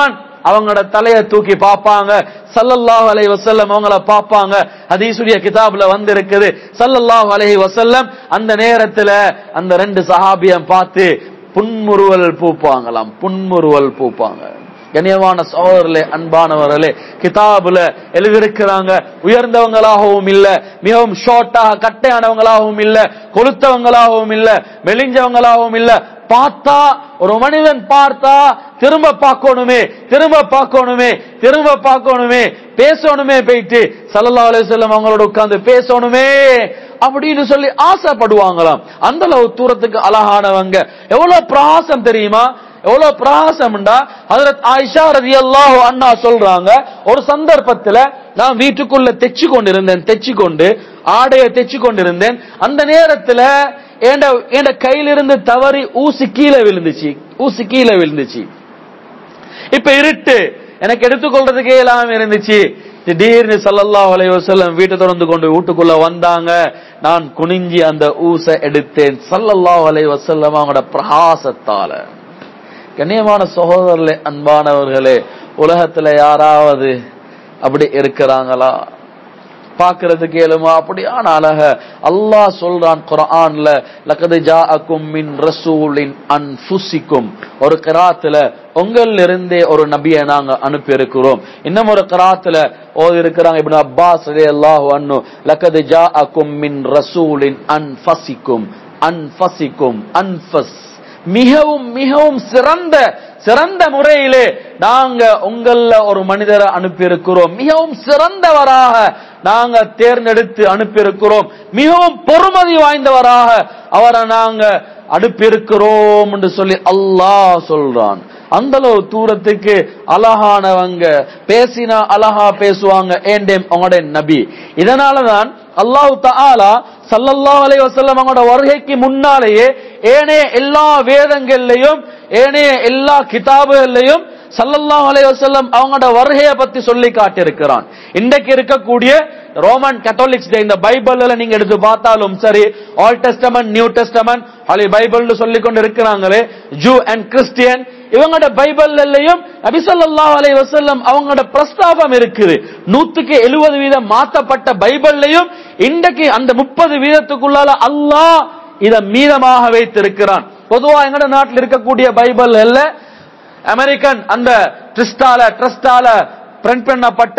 அவங்களோட தலைய தூக்கி பார்ப்பாங்க சல்லல்லாஹு அலைஹி வஸல்லம் அவங்கள பார்ப்பாங்க ஹதீசுடைய கிதாப்ல வந்து இருக்குது சல்லல்லாஹு அலைஹி வஸல்லம் அந்த நேரத்துல அந்த ரெண்டு சஹாபியம் பார்த்து புன்முறுவல் பூப்பாங்களாம் புன்முறுவல் பூப்பாங்க கண்ணியமான சகோதரர்களே அன்பானவர்களே கிதாபுல எழுதியிருக்கிறாங்க உயர்ந்தவங்களாகவும் இல்ல மிகவும் ஷார்ட்டாக கட்டையானவங்களாகவும் இல்ல கொளுத்தவங்களாகவும் இல்ல மெலிஞ்சவங்களாகவும் இல்ல பார்த்தா ஒரு மனிதன் பார்த்தா திரும்ப பார்க்கணுமே திரும்ப பார்க்கணுமே திரும்ப பார்க்கணுமே பேசணுமே போயிட்டு சல்லல்லாஹு அலைஹி வஸல்லம் அவங்களோட உட்கார்ந்து பேசணுமே அப்படின்னு சொல்லி ஆசைப்படுவாங்களாம் அந்த அளவு தூரத்துக்கு அழகானவங்க எவ்வளவு பிரகாசம் தெரியுமா எவ்வளவு பிரகாசம்டா ஹஜரத் ஆயிஷா ரதியல்லாஹு அண்ணா சொல்றாங்க ஒரு சந்தர்ப்பத்துல நான் வீட்டுக்குள்ள தெச்சு கொண்டிருந்தேன் தெச்சு கொண்டு ஆடையை தெச்சு கொண்டிருந்தேன் அந்த நேரத்துல என் என் கையிலிருந்து தவறி ஊசி கீழே விழுந்துச்சு ஊசி கீழே விழுந்துச்சு இப்ப இருட்டு எனக்கு எடுத்துக்கொள்றதுக்கே இல்லாம இருந்துச்சு திடீர்னு சல்லல்லாஹு அலைஹி வஸல்லம் வீட்டை திறந்து கொண்டு வீட்டுக்குள்ள வந்தாங்க நான் குனிஞ்சி அந்த ஊசை எடுத்தேன் சல்லல்லாஹு அலைஹி வஸல்லம் அவங்களோட பிரகாசத்தால கண்ணியமான சகோதரர்களே அன்பானவர்களே உலகத்துல யாராவது அப்படி இருக்கிறாங்களா பாக்குறதுக்கு ஏழுமா அப்படியான அழக அல்லாஹ் சொல்றான் குர்ஆன்ல லக்கது ஜாஅக்கும் மின் ரசூலின் அன்ஃபுசிக்கும் ஒரு கிராத்துல உங்கள் இருந்தே ஒரு நபியை நாங்க அனுப்பி இருக்கிறோம் இன்னும் ஒரு கிராத்துல ஓதி இருக்கிறாங்க இப்னு அப்பாஸ் ரலியல்லாஹு அன்ஹு லக்கது ஜாஅக்கும் மின் ரசூலின் அன்ஃபசிக்கும் அன்ஃபசிக்கும் அன்ஃபஸ் மிகவும் மிகவும் சிறந்த சிறந்த முறையிலே நாங்க உங்கள ஒரு மனிதரை அனுப்பியிருக்கிறோம் மிகவும் சிறந்தவராக நாங்க தேர்ந்தெடுத்து அனுப்பியிருக்கிறோம் மிகவும் பொறுமதி வாய்ந்தவராக அவரை நாங்க அனுப்பியிருக்கிறோம் என்று சொல்லி அல்லாஹ் சொல்றான் அந்த அளவு தூரத்துக்கு அழகானவங்க பேசினா அழகா பேசுவாங்க ஏண்டேம் அவங்களோட நபி இதனாலதான் அல்லாஹு தஆலா சல்லல்லாஹு அலைஹி வஸல்லம் அவங்களோட வருகைக்கு முன்னாலேயே ஏனைய எல்லா வேதங்கள்லயும் ஏனைய எல்லா கிதாபுகள்லயும் சல்லல்லாஹு அலைஹி வஸல்லம் அவங்களோட வருகையை பத்தி சொல்லி காட்டியிருக்கிறான் இன்றைக்கு இருக்கக்கூடிய ரோமன் கத்தோலிக்ஸ் இந்த பைபிள்ல நீங்க எடுத்து பார்த்தாலும் சரி old testament new testament holy பைபிள்னு சொல்லி கொண்டு இருக்கிறாங்களே ஜூ அண்ட் கிறிஸ்டியன் இவங்களோட பைபிள்லயும் நபிசல்லாஹ் அலைஹி வஸல்லம் அவங்களோட பிரஸ்தாபம் இருக்குது நூத்துக்கு எழுபது வீதம் மாத்தப்பட்ட பைபிள்லயும் இன்றைக்கு அந்த முப்பது வீதத்துக்குள்ளால அல்லாஹ் இத மீதமாக வைத்திருக்கிறான் பொதுவா எங்கட நாட்டில் இருக்கக்கூடிய பைபிள் அல்ல அமெரிக்கன் அந்த ட்ரிஸ்டால ட்ரஸ்டால பிரிண்ட் பண்ணப்பட்ட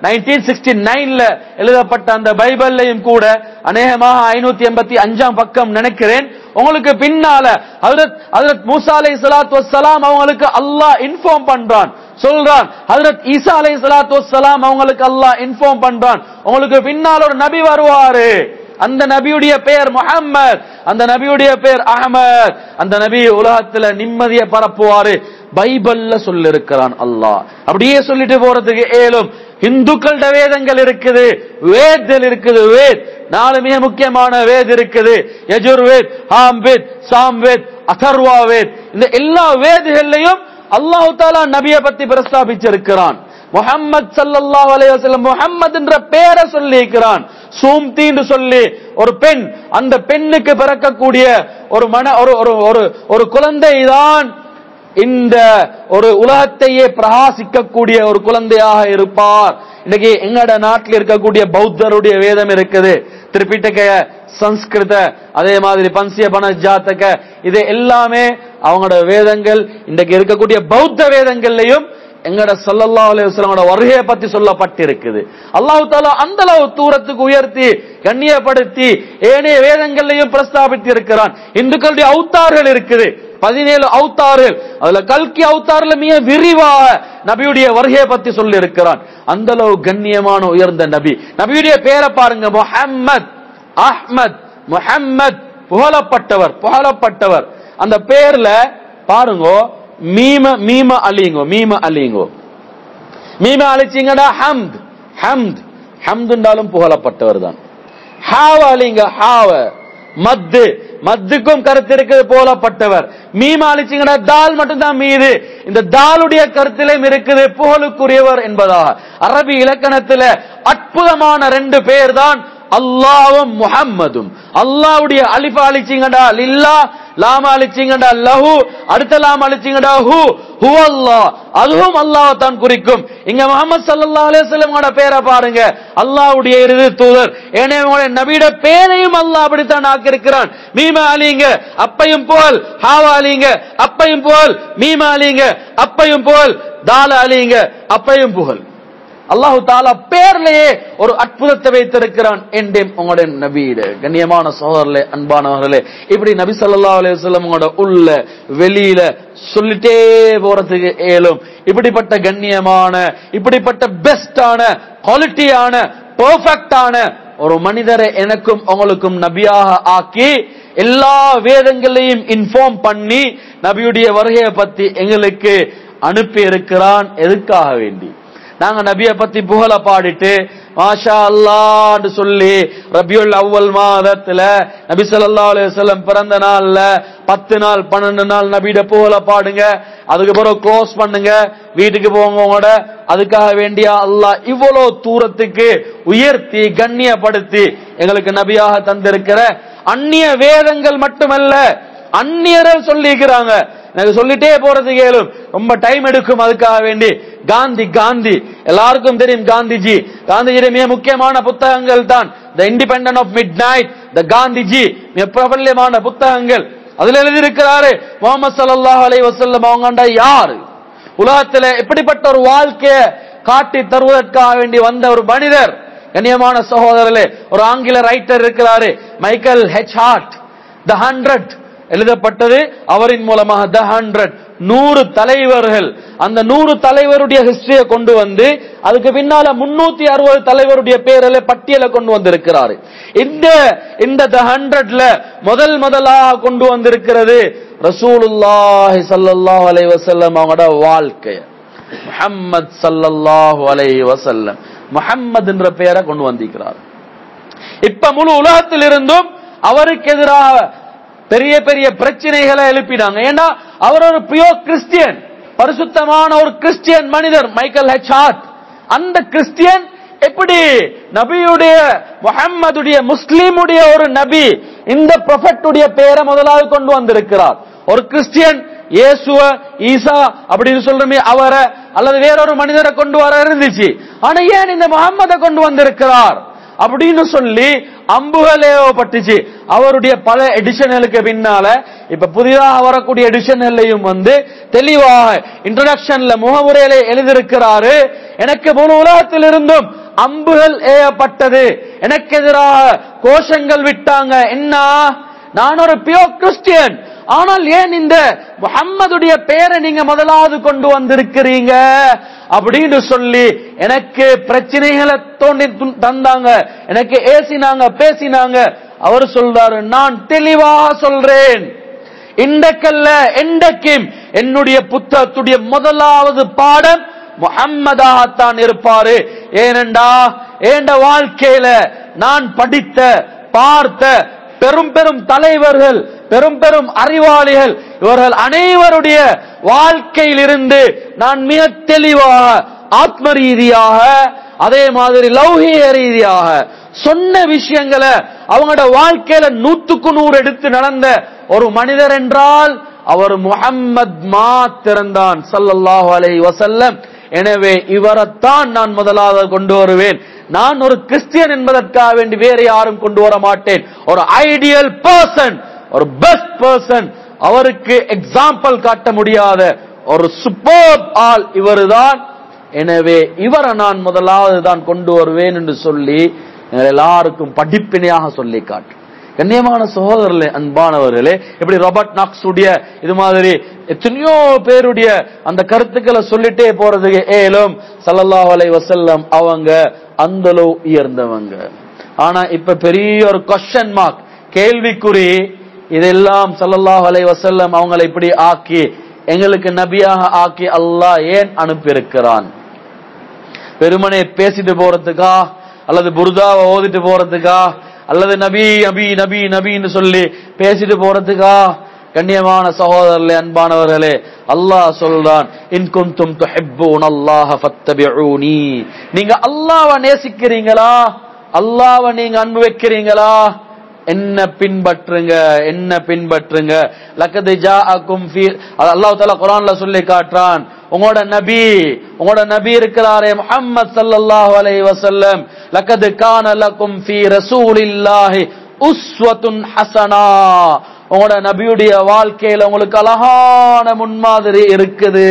1969ல எழுதப்பட்ட அந்த பைபிள்லையும் கூட அநேகமாக ஐநூத்தி எண்பத்தி அஞ்சாம் பக்கம் நினைக்கிறேன் உங்களுக்கு பின்னால ஹஜரத் ஹஜரத் மூசா அலை சலாத்து வசலாம் அவங்களுக்கு அல்லாஹ் இன்ஃபார்ம் பண்றான் சொல்றான் ஹஜரத் ஈசா அலை சலாத்து வசலாம் அவங்களுக்கு அல்லாஹ் இன்ஃபார்ம் பண்றான் உங்களுக்கு பின்னால் ஒரு நபி வருவாரு அந்த நபியுடைய பெயர் முஹம்மத் அந்த நபியுடைய பெயர் அஹமத் அந்த நபி உலகத்துல நிம்மதியை பரப்புவாரு பைபிள்ல சொல்லிருக்கிறான் அல்லாஹ் அப்படியே சொல்லிட்டு போறதுக்கு ஏலும் இந்துக்களோட வேதங்கள் இருக்குது வேதல் இருக்குது வேத் நாலு மிக முக்கியமான வேத் இருக்குது யஜுர்வேத் ஹாம்வேத் சாம்வேத் அதர்வா வேத் இந்த எல்லா வேதுகள்லையும் அல்லாஹு தாலா நபியை பத்தி பிரஸ்தாபிச்சிருக்கிறான் முஹம்மத் சல்லல்லாஹு அலைஹி வஸல்லம் முஹம்மத் என்ற பெயரை சொல்லி இருக்கிறான் சூம்தின்னு சொல்லி ஒரு பெண் அந்த பெண்ணுக்கு பிறக்கக்கூடிய ஒரு மன ஒரு ஒரு ஒரு ஒரு குழந்தை தான் இந்த ஒரு உலகத்தையே பிரகாசிக்கக்கூடிய ஒரு குழந்தையாக இருப்பார் இன்னைக்கு எங்கட நாட்டில் இருக்கக்கூடிய பௌத்தருடைய வேதம் இருக்குது திரிபிட்டக சம்ஸ்கிருத அதே மாதிரி பன்சிய பன ஜாத்தக இது எல்லாமே அவங்களோட வேதங்கள் இன்றைக்கு இருக்கக்கூடிய பௌத்த வேதங்கள்லையும் எங்கட சல்லல்லாஹு அலைஹி வஸல்லமோட வருகையை பத்தி சொல்லப்பட்டிருக்குது அல்லாஹ் தாலா அந்த அளவு தூரத்துக்கு உயர்த்தி கண்ணியப்படுத்தி ஏனைய வேதங்களையும் பிரஸ்தாபித்து இருக்கிறான் இந்துக்களுடைய அவுத்தார்கள் இருக்குது பதினேழு அவுத்தாறுகள் அதுல கல்கி அவுத்தாறுல மிக விரிவாக நபியுடைய வருகையை பத்தி சொல்லி இருக்கிறான் அந்த அளவு கண்ணியமான உயர்ந்த நபி நபியுடைய பேரை பாருங்க முஹம்மத் அஹ்மத் முஹம்மத் புகழப்பட்டவர் புகழப்பட்டவர் அந்த பேர்ல பாருங்க மீம மீம அழியுங்கோ மீம அழியுங்கோ மீம அழிச்சிங்கடா ஹம்த் ஹம்த் ஹம்துண்டாலும் புகழப்பட்டவர் தான் ஹாவ அழிங்க ஹாவ மத்து மத்துக்கும் கருத்து இருக்குது போலப்பட்டவர் மீம அழிச்சிங்கடா தால் மட்டும்தான் மீது இந்த தாலுடைய கருத்திலும் இருக்குது புகழுக்குரியவர் என்பதாக அரபி இலக்கணத்துல அற்புதமான ரெண்டு பேர் தான் அல்லாவும் முஹம்மதும் அல்லாவுடைய அலிஃபா அழிச்சிங்கடா லில்லா லாம அழிச்சிங்கடா லஹு அடுத்த லாம அழிச்சிங்கடா ஹு ஹுவல்லாஹ் அதுவும் அல்லாஹ் தான் குறிக்கும் இங்க முகமது சல்லல்லாஹு அலைஹி வஸல்லமோட பேரை பாருங்க அல்லாஹ்வுடைய இறுதி தூதர் ஏனைய நபியோட பேரையும் அல்லாஹ் அப்படித்தான் ஆக்கியிருக்கிறான் மீமா அலிங்க அப்பையும் போல் ஹாவா அலிங்க அப்பையும் போல் மீமா அலிங்க அப்பையும் போல் தால அலிங்க அப்பையும் புகழ் அல்லாஹு தாலா பேர்லயே ஒரு அற்புதத்தை வைத்திருக்கிறான் என்றேன் உங்களுடைய நபீடு கண்ணியமான சகோதரர்களே அன்பானவர்களே இப்படி நபி ஸல்லல்லாஹு அலைஹி வஸல்லம் உங்களோட உள்ள வெளியில சொல்லிட்டே போறதுக்கு ஏலும் இப்படிப்பட்ட கண்ணியமான இப்படிப்பட்ட பெஸ்டான குவாலிட்டியான பெர்ஃபெக்டான ஒரு மனிதரை எனக்கும் உங்களுக்கும் நபியாக ஆக்கி எல்லா வேதங்களையும் இன்ஃபார்ம் பண்ணி நபியுடைய வருகையை பத்தி எங்களுக்கு அனுப்பி இருக்கிறான் எதுக்காக வேண்டி நாங்க நபிய பத்தி புகழ பாடிட்டு மாஷா அல்லான்னு சொல்லி ரபியுல் அவ்வல் மாதத்துல நபி ஸல்லல்லாஹு அலைஹி வஸல்லம் பிறந்த நாள்ல பத்து நாள் பன்னெண்டு நாள் நபியிட புகழ பாடுங்க அதுக்கு பிறகு க்ளோஸ் பண்ணுங்க வீட்டுக்கு போங்க உங்களோட அதுக்காக வேண்டிய அல்லாஹ் இவ்வளவு தூரத்துக்கு உயர்த்தி கண்ணியப்படுத்தி எங்களுக்கு நபியாக தந்திருக்கிற அந்நிய வேதங்கள் மட்டுமல்ல அந்நியரை சொல்லிக்கிறாங்க எனக்கு சொல்லிட்டே போறது கேளும் ரொம்ப டைம் எடுக்கும் அதுக்காக வேண்டி காந்தி காந்தி எல்லாருக்கும் தெரியும் காந்திஜி காந்திஜியுடைய மிக முக்கியமான புத்தகங்கள் தான் the independent of midnight the Gandhiji மிக பிரபல்யமான புத்தகங்கள் அதுல எழுதியிருக்கிறாரு முகமது சல்லாஹ் அலை வசல்லம் அவங்கண்டா யாரு உலகத்துல எப்படிப்பட்ட ஒரு வாழ்க்கைய காட்டி தருவதற்காக வேண்டி வந்த ஒரு மனிதர் கண்ணியமான சகோதரர்களே ஒரு ஆங்கில ரைட்டர் இருக்கிறாரு Michael H Hart the hundred எழுதப்பட்டது அவரின் மூலமாக த ஹண்ட்ரட் நூறு தலைவர்கள் அந்த நூறு தலைவருடைய ஹிஸ்டரியை கொண்டு வந்து அதுக்கு பின்னால முன்னூத்தி அறுபது தலைவருடைய பேரில் பட்டியலை கொண்டு வந்திருக்கிறாரு இந்த இந்த த ஹண்ட்ரட்ல முதல் முதலாக கொண்டு வந்திருக்கிறது ரசூலுல்லாஹி ஸல்லல்லாஹு அலைஹி வஸல்லம் அவங்களோட வாழ்க்கை முஹம்மத் ஸல்லல்லாஹு அலைஹி வஸல்லம் முஹம்மது என்ற பெயரை கொண்டு வந்திருக்கிறார் இப்ப முழு உலகத்தில் இருந்தும் அவருக்கு எதிராக பெரிய பெரிய பிரச்சனைகளை எழுப்பினாங்க ஏன்னா அவர் ஒரு பியோ கிறிஸ்டியன் பரிசுத்தமான ஒரு கிறிஸ்டியன் மனிதர் மைக்கேல் ஹெச் ஹார்ட் அந்த கிறிஸ்டியன் எப்படி நபியுடைய முகம்மதுடைய முஸ்லீமுடைய ஒரு நபி இந்த ப்ரொஃபட்டுடைய பேரை முதலாவது கொண்டு வந்திருக்கிறார் ஒரு கிறிஸ்டியன் இயேசுவ ஈசா அப்படின்னு சொல்றமே அவரை அல்லது வேறொரு மனிதரை கொண்டு வர இருந்துச்சு ஆனா ஏன் இந்த முகம்மதை கொண்டு வந்திருக்கிறார் அப்படின்னு சொல்லி அம்புகள் ஏவப்பட்டுச்சு அவருடைய பல எடிஷன்களுக்கு பின்னால இப்ப புதிதாக வரக்கூடிய எடிஷன்களையும் வந்து தெளிவாக இன்ட்ரோடக்ஷன்ல முகமுறையில எழுதியிருக்கிறாரு எனக்கு முழு உலகத்தில் இருந்தும் அம்புகள் ஏவப்பட்டது எனக்கு எதிராக கோஷங்கள் விட்டாங்க என்ன நான் ஒரு பியோ கிறிஸ்டியன் ஆனால் ஏன் இந்த முகம்மதுடைய பேரை நீங்க முதலாவது கொண்டு வந்திருக்கிறீங்க அப்படின்னு சொல்லி எனக்கு பிரச்சனைகளை தோண்டி து- தந்தாங்க எனக்கு ஏசினாங்க பேசினாங்க அவர் சொல்றாரு நான் தெளிவாக சொல்றேன் இன்றைக்கல்ல என்றைக்கும் என்னுடைய புத்தகத்துடைய முதலாவது பாடம் முகம்மதாகத்தான் இருப்பாரு ஏனெண்டா ஏண்ட வாழ்க்கையில நான் படித்த பார்த்த பெரும் பெரும் தலைவர்கள் பெரும் பெரும் அறிவாளிகள் இவர்கள் அனைவருடைய வாழ்க்கையிலிருந்து நான் மிக தெளிவாக ஆத்ம ரீதியாக அதே மாதிரி லௌகிக ரீதியாக சொன்ன விஷயங்களை அவங்களோட வாழ்க்கையில நூத்துக்கு நூறு எடுத்து நடந்த ஒரு மனிதர் என்றால் அவர் முஹம்மத் மாத்திரம்தான் ஸல்லல்லாஹு அலைஹி வஸல்லம் எனவே இவரைத்தான் நான் முதலாவது கொண்டு வருவேன் நான் ஒரு கிறிஸ்டியன் என்பதற்காக வேண்டி வேற யாரும் கொண்டு வர மாட்டேன் ஒரு ஐடியல் பர்சன் ஒரு பெஸ்ட் பர்சன் அவருக்கு எக்ஸாம்பிள் காட்ட முடியாத ஒரு சூப்பர் ஆள் இவர்தான் எனவே இவரை நான் முதலாவது தான் கொண்டு வருவேன் என்று சொல்லி எங்கள் எல்லாருக்கும் படிப்பினையாக சொல்லி காட்டு கண்ணியமான சகோதரர்களே அன்பானவர்களே இப்படி ராபர்ட் நாக்ஸ் உடைய இது மாதிரி எத்தனையோ பேருடைய அந்த கருத்துக்களை சொல்லிட்டே போறதுக்கு ஏலும் ஸல்லல்லாஹு அலைஹி வஸல்லம் அவங்க அந்தளவு உயர்ந்தவங்க ஆனா இப்ப பெரிய ஒரு கொஸ்டின் மார்க் கேள்விக்குறி இதெல்லாம் ஸல்லல்லாஹு அலைஹி வஸல்லம் அவங்களை இப்படி ஆக்கி எங்களுக்கு நபியாக ஆக்கி அல்லாஹ் ஏன் அனுப்பியிருக்கிறான் வெறுமனே பேசிட்டு போறதுக்கா அல்லது புர்தாவை ஓதிட்டு போறதுக்கா அல்லது நபி நபி நபி நபின்னு சொல்லி பேசிட்டு போறதுக்கா கண்ணியமான சகோதரர்களே அன்பானவர்களே அல்லாஹ் சொல்றான் இன் குந்தும் துஹிப்பூன் அல்லாஹ ஃபத்தபிஊனி நீங்க அல்லாஹ்வை நேசிக்கிறீங்களா அல்லாஹ்வை நீங்க அன்பு வைக்கிறீங்களா என்ன பின்பற்றுங்க என்ன பின்பற்றுங்க லக்கது ஜாஅக்கும் ஃபீ அல்லாஹ் தஆலா குர்ஆன்ல சொல்லி காட்டுறான் உங்களோட நபி உங்களோட நபி இருக்கிறாரே முஹம்மது ஸல்லல்லாஹு அலைஹி வஸல்லம் லக்கது கான லக்கும் ஃபீ ரசூலில்லாஹி உஸ்வத்துன் ஹஸனா உங்களோட நபியுடைய வாழ்க்கையில உங்களுக்கு அழகான முன்மாதிரி இருக்குது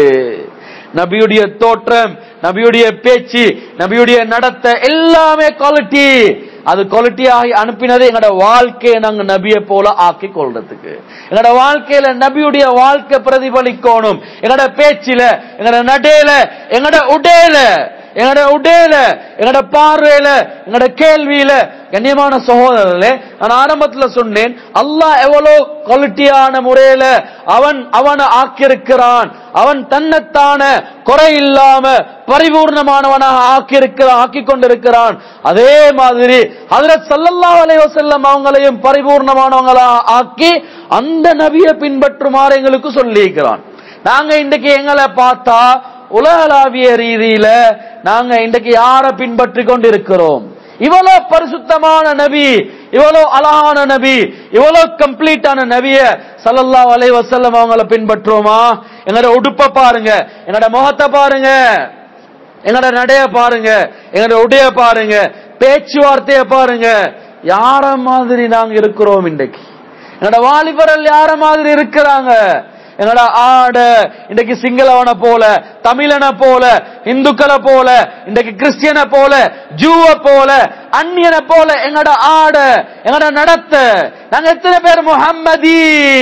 நபியுடைய தோற்றம் நபியுடைய பேச்சு நபியுடைய நடத்த எல்லாமே குவாலிட்டி அது குவாலிட்டி ஆகி அனுப்பினது எங்களோட வாழ்க்கையை நாங்க நபியை போல ஆக்கி கொள்றதுக்கு எங்களோட வாழ்க்கையில நபியுடைய வாழ்க்கை பிரதிபலிக்கணும் எங்களோட பேச்சில எங்களோட நடையில எங்களோட உடையில எங்களோட உடையில எங்களோட பார்வையில எங்களோட கேள்வியில கண்ணியமான சகோதரர்களே நான் ஆரம்பத்துல சொன்னேன் அல்லாஹ் எவ்வளவு குவாலிட்டியான முறையில அவன் அவனை ஆக்கியிருக்கிறான் அவன் தன்னைத்தான குறை இல்லாம பரிபூர்ணமானவனாக ஆக்கியிருக்கிறான் ஆக்கி கொண்டிருக்கிறான் அதே மாதிரி ஹஜரத் ஸல்லல்லாஹு அலைஹி வஸல்லம் அவங்களையும் பரிபூர்ணமானவங்களாக ஆக்கி அந்த நபியை பின்பற்றுமாறு எங்களுக்கு சொல்லியிருக்கிறான் நாங்க இன்றைக்கு எங்களை பார்த்தா உலகளாவிய ரீதியில நாங்க இன்றைக்கு யாரை பின்பற்றி கொண்டிருக்கிறோம் இவ்வளவு பரிசுத்தமான நபி இவ்வளவு அழகான நபி இவ்வளவு கம்ப்ளீட்டான நபிய ஸல்லல்லாஹு அலைஹி வஸல்லம் அவங்கள பின்பற்றுவோமா எங்களோட உடுப்ப பாருங்க எங்களோட முகத்தை பாருங்க எங்களோட நடைய பாருங்க எங்களோட உடைய பாருங்க பேச்சுவார்த்தைய பாருங்க யார மாதிரி நாங்க இருக்கிறோம் இன்றைக்கு என்னோட வாலிபர்கள் யார மாதிரி இருக்கிறாங்க எங்கட ஆட இன்றைக்கு சிங்களவனை போல தமிழனை போல இந்துக்களை போல இன்றைக்கு கிறிஸ்டியனை போல ஜூவ போல அந்நியனை போல எங்கட ஆட எங்கட நடத்த நாங்க எத்தனை பேர் முஹம்மதி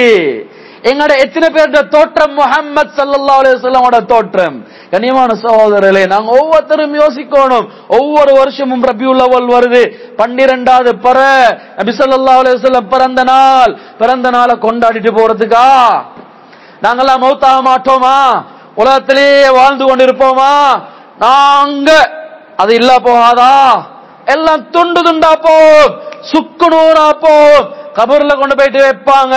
எங்கட எத்தனை பேருடைய தோற்றம் முஹம்மது சல்லல்லாஹு அலைஹி வஸல்லமோட தோற்றம் கண்ணியமான சகோதரர்களே நாங்க ஒவ்வொருத்தரும் யோசிக்கணும் ஒவ்வொரு வருஷமும் ரபியுல் அவல் வருது பன்னிரெண்டாவது பர நபி ஸல்லல்லாஹு அலைஹி வஸல்லம் பிறந்த நாள் பிறந்த நாளை கொண்டாடிட்டு போறதுக்கா நாங்கெல்லாம் மௌத்தாக மாட்டோமா உலகத்திலேயே வாழ்ந்து கொண்டிருப்போமா நாங்க அது இல்ல போகாதா எல்லாம் துண்டு துண்டா போம் சுக்கு நூறா போம் கபர்ல கொண்டு போயிட்டு வைப்பாங்க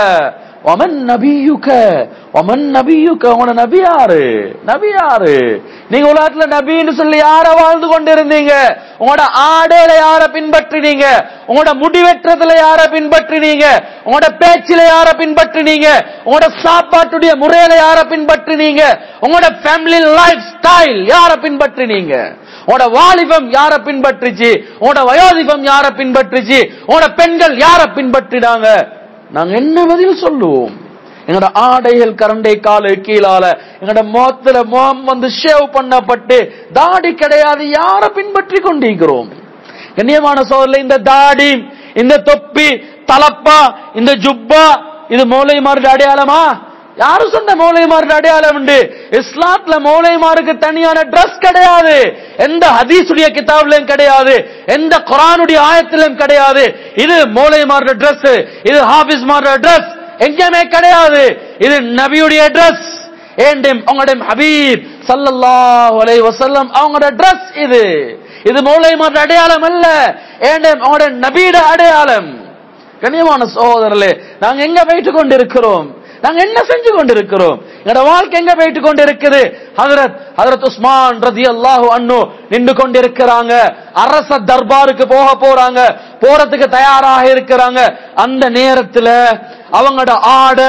ஒமன் நபியுக்க ஒமன் நபியுக்க உங்களோட நபி யாரு நபி யாரு நீங்க உலகத்துல நபின்னு சொல்லி யார வாழ்ந்து கொண்டிருந்தீங்க உங்களோட ஆடையில யார பின்பற்றினீங்க உங்களோட முடிவெற்றதுல யார பின்பற்றினீங்க உங்களோட பேச்சில யார பின்பற்றினீங்க உங்களோட சாப்பாட்டுடைய முறையில யார பின்பற்றினீங்க உங்களோட ஃபேமிலி லைஃப் ஸ்டைல் யார பின்பற்றினீங்க உங்களோட வாலிபம் யார பின்பற்றுச்சு உங்களோட வயோதிபம் யார பின்பற்றுச்சு உங்களோட பெண்கள் யார பின்பற்றினாங்க நாங்க என்ன பதில் சொல்லுவோம் எங்களோட ஆடைகள் கரண்டை காலு கீழால எங்களோட முகத்துல முகம் வந்து ஷேவ் பண்ணப்பட்டு தாடி கிடையாது யார பின்பற்றி கொண்டிருக்கிறோம் கண்ணியமான சோதரில் இந்த தாடி இந்த தொப்பி தலப்பா இந்த ஜுப்பா இது மௌலைமாருடைய அடையாளமா யாரும் சொன்ன மௌலைமாருடைய அடையாளம் உண்டு இஸ்லாத்துல மௌலைமாருக்கு தனியான ட்ரெஸ் கிடையாது எந்த ஹதீசுடைய கிதாப்லயும் கிடையாது எந்த குரானுடைய ஆயத்திலும் கிடையாது இது மௌலைமாருடைய ட்ரெஸ் இது ஹாபிஸ் மாருடைய ட்ரெஸ் எங்கேயுமே கிடையாது இது நபியுடைய ட்ரெஸ் ஏண்டும் உங்களுடைய ஹபீப் சல்லல்லாஹு அலைஹி வஸல்லம் அவங்களோட ட்ரெஸ் இது இது மௌலைமாருடைய அடையாளம் அல்ல ஏண்டும் உங்களுடைய நபியோட அடையாளம் கண்ணியமான சகோதரர்களே நாங்க எங்க போயிட்டு கொண்டிருக்கிறோம் நாங்க என்ன செஞ்சு கொண்டிருக்கிறோம் எங்களோட வாழ்க்கை எங்க போயிட்டு கொண்டிருக்குது ஹதரத் ஹதரத் உஸ்மான் ரதி அல்லாஹு அண்ணு நின்று கொண்டிருக்கிறாங்க அரச தர்பாருக்கு போக போறாங்க போறதுக்கு தயாராக இருக்கிறாங்க அந்த நேரத்துல அவங்களோட ஆடை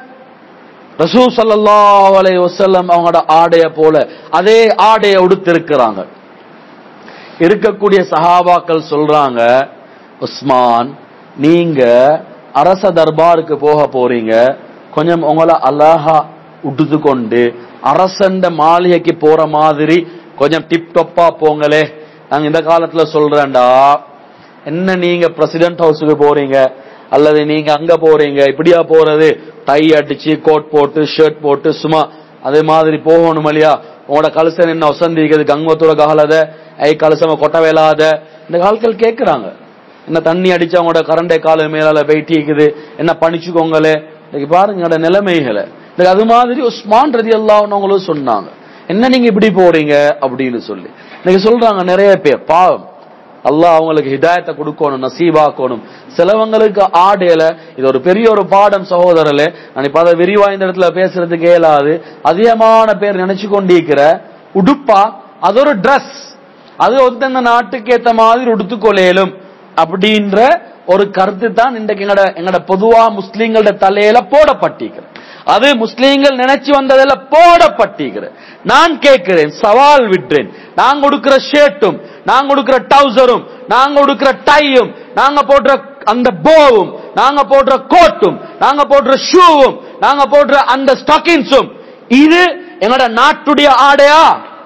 ரசூ சல்லல்லாஹு அலைஹி வஸல்லம் அவங்களோட ஆடைய போல அதே ஆடைய உடுத்திருக்கிறாங்க இருக்கக்கூடிய சஹாபாக்கள் சொல்றாங்க உஸ்மான் நீங்க அரச தர்பாருக்கு போக போறீங்க கொஞ்சம் உங்களை அழகா உடுத்து கொண்டு அரசண்ட மாளிகைக்கு போற மாதிரி கொஞ்சம் டிப் டொப்பா போங்களே நாங்க இந்த காலத்துல சொல்றேன்டா என்ன நீங்க பிரசிடென்ட் ஹவுஸுக்கு போறீங்க அல்லது நீங்க அங்க போறீங்க இப்படியா போறது டை அடிச்சு கோட் போட்டு ஷர்ட் போட்டு சும்மா அதே மாதிரி போகணும் இல்லையா உங்களோட கலசம் என்ன வசந்திக்கிறது கங்கத்தோட காலத ஐ கலசம கொட்ட வேலாத இந்த காலத்தில் கேட்கிறாங்க என்ன தண்ணி அடிச்சா உங்களோட கரண்டை கால மேலால வெயிட் இருக்குது என்ன பணிச்சுக்கோங்களே இன்னைக்கு பாருங்க என்னோட நிலைமைகளை இன்னைக்கு அது மாதிரி உஸ்மான் ரதி அல்லாஹ்னவங்களும் சொன்னாங்க என்ன நீங்க இப்படி போறீங்க அப்படின்னு சொல்லி இன்னைக்கு சொல்றாங்க நிறைய பேர் பாவம் அல்லாஹ் அவங்களுக்கு ஹிதாயத்தை கொடுக்கணும் நசீபாக்கணும் சிலவங்களுக்கு ஆடையில இது ஒரு பெரிய ஒரு பாடம் சகோதரர்களே நான் இப்ப அதை விரிவா இந்த இடத்துல பேசுறதுக்கு இயலாது அதிகமான பேர் நினைச்சு கொண்டிருக்கிற உடுப்பா அது ஒரு Dress அது ஒருத்தந்த நாட்டுக்கு ஏத்த மாதிரி உடுத்துக்கொள்ளையிலும் அப்படின்ற ஒரு கருத்து தான் இன்றைக்கு எங்கட எங்கட பொதுவா முஸ்லீம்களோட தலையில போடப்பட்டிருக்கிறது அது முஸ்லீம்கள் நினைச்சு வந்ததுல போடப்பட்டிருக்கிறது நான் கேட்கிறேன் சவால் விட்டுறேன் நாங்க கொடுக்கிற ஷர்ட்டும் நாங்க கொடுக்கிற டவுசரும் நாங்க கொடுக்கிற டையும் நாங்க போடுற அந்த போவும் நாங்க போடுற கோட்டும் நாங்க போடுற ஷூவும் நாங்க போடுற அந்த ஸ்டாக்கிங்ஸும் இது எங்கட நாட்டுடைய ஆடையா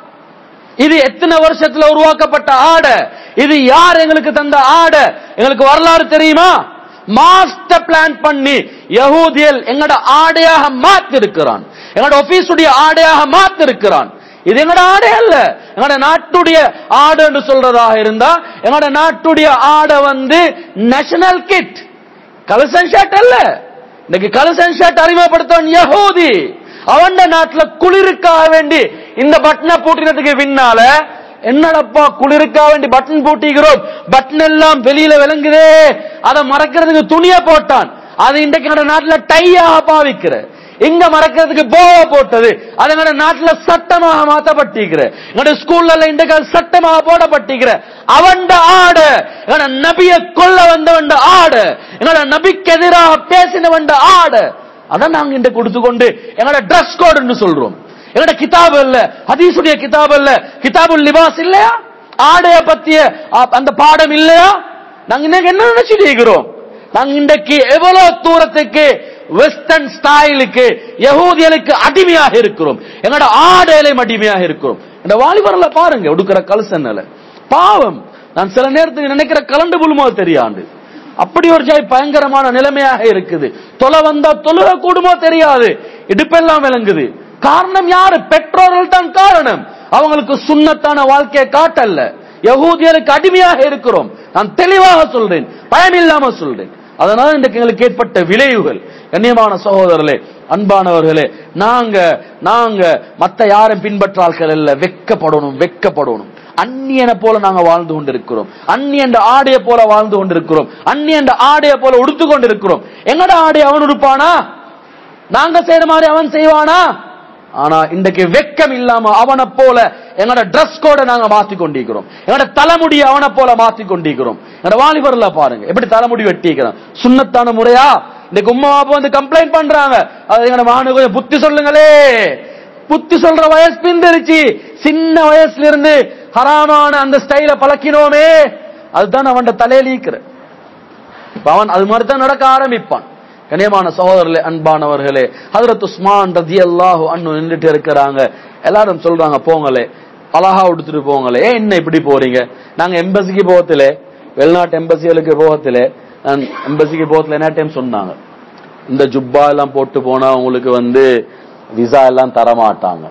இது எத்தனை வருஷத்துல உருவாக்கப்பட்ட ஆடை இது யார் எங்களுக்கு தந்த ஆடை எங்களுக்கு வரலாறு தெரியுமா மாஸ்டர் பிளான் பண்ணி யகூதியல் எங்கட ஆடையாக மாத்திருக்கிறான் எங்கட ஆபீஸுடைய ஆடையாக மாத்திருக்கிறான் இது எங்கட ஆடை அல்ல எங்கட நாட்டுடைய ஆடு என்று சொல்றதாக இருந்தா எங்கட நாட்டுடைய ஆடை வந்து நேஷனல் கிட் கலசன் ஷர்ட் அல்ல இன்னைக்கு கலசன் ஷர்ட் அறிமுகப்படுத்தவன் யகூதி அவன் நாட்டுல குளிருக்காக வேண்டி இந்த பட்டனை பூட்டினதுக்கு பின்னால என்னடப்பா குளிருக்காக வேண்டி பட்டன் பூட்டிக்கிறோம் பட்டன் எல்லாம் வெளியில விளங்குதே அதை மறக்கிறதுக்கு துணிய போட்டான் அது இன்றைக்கு எங்க நாட்டுல டையாக பாவிக்கிற எங்க மறக்கிறதுக்கு போவ போட்டது அது எங்க நாட்டுல சட்டமாக மாத்தப்பட்டிருக்கிற எங்க ஸ்கூல்ல இன்றைக்கு அது சட்டமாக போடப்பட்டிருக்கிற அவண்ட ஆடு எங்க நபிய கொல்ல வந்தவண்ட ஆடு எங்க நபிக்கு எதிராக பேசினவண்ட ஆடு அதான் நாங்க இன்றைக்கு கொடுத்துக்கொண்டு எங்களோட ட்ரெஸ் கோடுன்னு சொல்றோம் எங்களோட கிதாப் இல்ல ஹதீசுடைய கிதாப் இல்ல கிதாபுல் லிபாஸ் இல்லையா ஆடைய பத்திய அ- அந்த பாடம் இல்லையா நாங்க இன்னைக்கு என்ன நினைச்சிட்டு இருக்கிறோம் நாங்க இன்றைக்கு எவ்வளவு தூரத்துக்கு வெஸ்டர்ன் ஸ்டைலுக்கு யகூதியலுக்கு அடிமையாக இருக்கிறோம் எங்களோட ஆடையிலும் அடிமையாக இருக்கிறோம் இந்த வாலிபர்ல பாருங்க உடுக்கிற கலசன்னல பாவம் நான் சில நேரத்துக்கு நினைக்கிற கலண்டு புழுமோ தெரியாது அப்படி ஒரு ஜாய் பயங்கரமான நிலைமையாக இருக்குது தொலை வந்தா தொழுக கூடுமோ தெரியாது இடுப்பெல்லாம் விளங்குது காரணம் யாரு பெற்றோர்கள் தான் காரணம் அவங்களுக்கு சுண்ணத்தான வாழ்க்கையை காட்டல்ல யகூதியருக்கு அடிமையாக இருக்கிறோம் நான் தெளிவாக சொல்றேன் பயமில்லாம சொல்றேன் அதனால இன்றைக்கு எங்களுக்கு ஏற்பட்ட விளைவுகள் கண்ணியமான சகோதரர்களே அன்பானவர்களே நாங்க நாங்க மத்த யாரும் பின்பற்றாள்கள் அல்ல வெக்கப்படணும் வெக்கப்படணும் அந்நியனை போல நாங்க வாழ்ந்து கொண்டிருக்கிறோம் அந்நியன் ஆடைய போல வாழ்ந்து கொண்டிருக்கிறோம் அந்நியன் ஆடைய போல உடுத்து கொண்டிருக்கிறோம் எங்கட ஆடை அவன் உடுப்பானா நாங்க செய்யற மாதிரி அவன் செய்வானா ஆனா இன்றைக்கு வெக்கம் இல்லாம அவனை போல எங்களோட ட்ரெஸ் கோட நாங்க மாத்தி கொண்டிருக்கிறோம் எங்களோட தலைமுடியை அவனை போல மாத்தி கொண்டிருக்கிறோம் எங்களோட வாலிபர்ல பாருங்க எப்படி தலைமுடி வெட்டிக்கிறோம் சுண்ணத்தான முறையா இன்னைக்கு உம்மா அப்பா வந்து கம்ப்ளைண்ட் பண்றாங்க அது எங்களோட மகனுக்கு கொஞ்சம் புத்தி சொல்லுங்களே புத்தி சொல்ற வயசு பிந்திருச்சு சின்ன வயசுல இருந்து ஹராமான அந்த ஸ்டைல பழக்கினோமே அதுதான் அவன் தலையிலிக்கிற இப்ப அவன் அது மாதிரி தான் நடக்க ஆரம்பிப்பான் கனியமான சகோதரர்களே அன்பானவர்களே ஹதரத் உஸ்மான் ரதி அல்லாஹு அண்ணு நின்றுட்டு இருக்கிறாங்க எல்லாரும் சொல்றாங்க போங்களே அழகா உடுத்துட்டு போங்களே ஏன் என்ன இப்படி போறீங்க நாங்க எம்பசிக்கு போகத்திலே வெளிநாட்டு எம்பசிகளுக்கு போகத்திலே நான் எம்பசிக்கு போகத்துல என்ன டைம் சொன்னாங்க இந்த ஜுப்பா எல்லாம் போட்டு போனா உங்களுக்கு வந்து விசா எல்லாம் தர மாட்டாங்க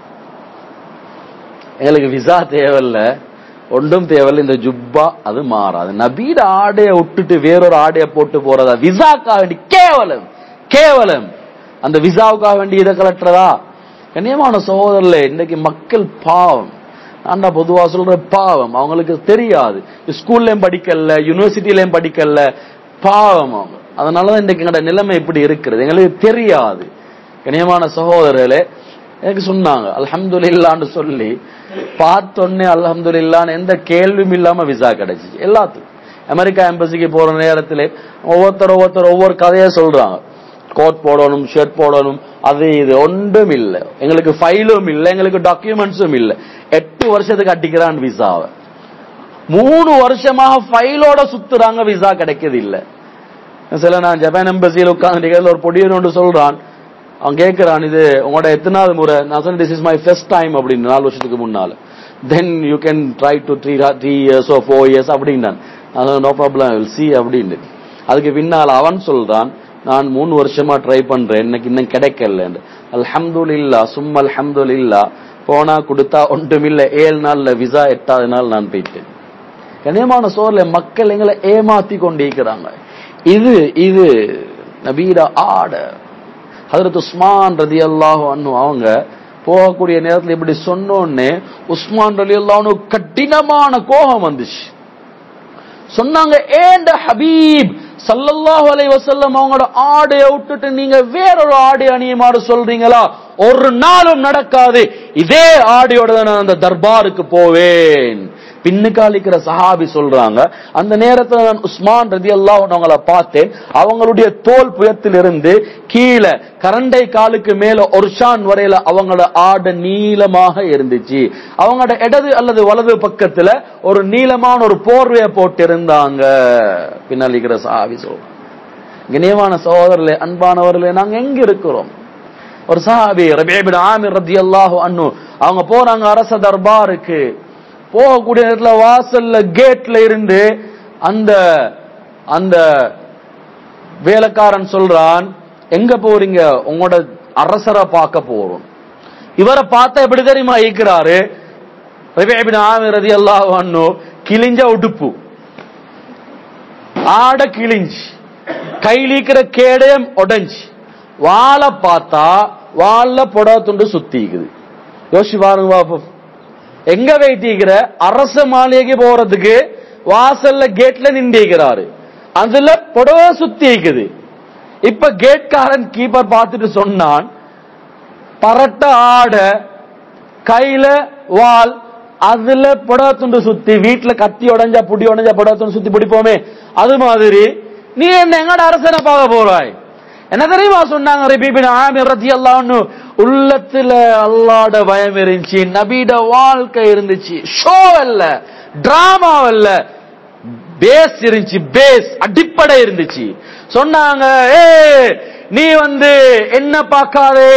எங்களுக்கு விசா தேவையில்ல ஒன்றும் தேவையில்ல இந்த ஜுப்பா அது மாறாது நபீட ஆடைய விட்டுட்டு வேறொரு ஆடைய போட்டு போறதா விசாக்காக வேண்டி கேவலம் கேவலம் அந்த விசாவுக்காக வேண்டி இதை கலட்டுறதா கண்ணியமான சகோதரர்களே இன்னைக்கு மக்கள் பாவம் நான் தான் பொதுவா சொல்ற பாவம் அவங்களுக்கு தெரியாது ஸ்கூல்லயும் படிக்கல யூனிவர்சிட்டிலையும் படிக்கல பாவம் அவங்க அதனாலதான் இன்னைக்கு எங்களோட நிலைமை இப்படி இருக்கிறது எங்களுக்கு தெரியாது கண்ணியமான சகோதரர்களே எனக்கு சொன்னாங்க அல்ஹம்துலில்லான்னு சொல்லி பார்த்தோன்னே அல்ஹம்துலில்லான்னு எந்த கேள்வியும் இல்லாம விசா கிடைச்சிச்சு எல்லாத்துக்கும் அமெரிக்கா எம்பசிக்கு போற நேரத்துல ஒவ்வொருத்தர் ஒவ்வொருத்தர் ஒவ்வொரு கதையை சொல்றாங்க கோட் போடணும் ஷர்ட் போடணும் அது இது ஒன்றும் இல்ல எங்களுக்கு ஃபைலும் இல்ல எங்களுக்கு டாக்குமெண்ட்ஸும் இல்ல எட்டு வருஷத்துக்கு அட்டிக்கிறான் விசாவை மூணு வருஷமாக ஃபைலோட சுத்துறாங்க விசா கிடைக்கிறது இல்ல சில நான் ஜப்பான் எம்பசியில் உட்கார்ந்து ஒரு பொடியன் ஒன்று சொல்றான் அவன் கேட்கிறான் இது உங்களோட எத்தனாவது முறை நான் சொன்னேன் this is my first time அப்படின்னு நாலு வருஷத்துக்கு முன்னால then you can try to three three years O four years அப்படின்னான் no problem will see அப்படின்னு அதுக்கு பின்னால் அவன் சொல்றான் நான் மூணு வருஷமா ட்ரை பண்றேன் எனக்கு இன்னும் கிடைக்கல அல்ஹம்துலில்லா சும் அல்ஹம்துலில்லா போனா கொடுத்தா ஒன்றுமில்ல ஏழு நாள்ல விசா எட்டாவது நாள் நான் போயிட்டேன் கனியமான சோர்ல மக்கள் எங்களை ஏமாத்தி கொண்டிருக்கிறாங்க இது இது நபீட ஆட ஹதரத் உஸ்மான் ரதி அல்லாஹு அன்னு அவங்க போகக்கூடிய நேரத்துல இப்படி சொன்னோடனே உஸ்மான் ரலி அல்லாஹ்னு கடினமான கோபம் வந்துச்சு சொன்னாங்க ஏண்ட ஹபீப் சல்லல்லாஹு அலைஹி வஸல்லம் அவங்களோட ஆடையை விட்டுட்டு நீங்க வேறொரு ஆடை அணியுமாறு சொல்றீங்களா ஒரு நாளும் நடக்காது இதே ஆடையோட தான் நான் அந்த தர்பாருக்கு போவேன் பின்னுக்காலிக்கிற சஹாபி சொல்றாங்க அந்த நேரத்துல நான் உஸ்மான் ரதி அவங்கள பார்த்தேன் அவங்களுடைய தோல் புயத்திலிருந்து கீழே கரண்டை காலுக்கு மேல ஒரு ஷான் வரையில அவங்களோட ஆடை நீளமாக இருந்துச்சு அவங்களோட இடது அல்லது வலது பக்கத்துல ஒரு நீளமான ஒரு போர்வையை போட்டு இருந்தாங்க பின்னாலிக்கிற சஹாபி சொல்றாங்க கண்ணியமான சகோதரர்களே அன்பானவர்களே நாங்க எங்க இருக்கிறோம் ஒரு சஹாபி ரபீபின் ஆமிர் ரதியல்லாஹு அன்ஹு அவங்க போறாங்க அரச தர்பாருக்கு போகக்கூடிய நேரத்துல வாசல்ல கேட்ல இருந்து அந்த அந்த வேலைக்காரன் சொல்றான் எங்க போறீங்க உங்களோட அரசரை பார்க்க போறோம் இவரை பார்த்தா எப்படி தெரியுமா ஈக்கிறாரு ரபீபின் ஆமிர் ரதியல்லாஹு அன்ஹு கிழிஞ்ச உடுப்பு ஆட கிழிஞ்சு கையிலிக்கிற கேடயம் உடைஞ்சு வாழை பார்த்தா வாழ புடவை துண்டு சுத்திக்குது யோசிச்சு பாருங்க பாப்போம் எங்க வைத்திக்கிற அரச மாளிகைக்கு போறதுக்கு வாசல்ல கேட்ல நின்றிக்கிறாரு அதுல புடவை சுத்தி இருக்குது இப்ப கேட்காரன் கீப்பர் பார்த்துட்டு சொன்னான் பரட்ட ஆட கையில வால் அதுல புடவை துண்டு சுத்தி வீட்டுல கத்தி உடைஞ்சா புடி உடைஞ்சா புடவை துண்டு சுத்தி பிடிப்போமே அது மாதிரி நீ என்ன எங்கட அரசனை பார்க்க போறாய் என்ன தெரியுமா சொன்னாங்க ரபீபின் ஆமிர் ரதியல்லாஹு உள்ளத்துல அல்லாஹ்ட பயம் இருந்துச்சு நபியோட வாழ்க்கை இருந்துச்சு ஷோ அல்ல டிராமா அல்ல பேஸ் இருந்துச்சு பேஸ் அடிப்படை இருந்துச்சு சொன்னாங்க ஏ நீ வந்து என்ன பார்க்காதே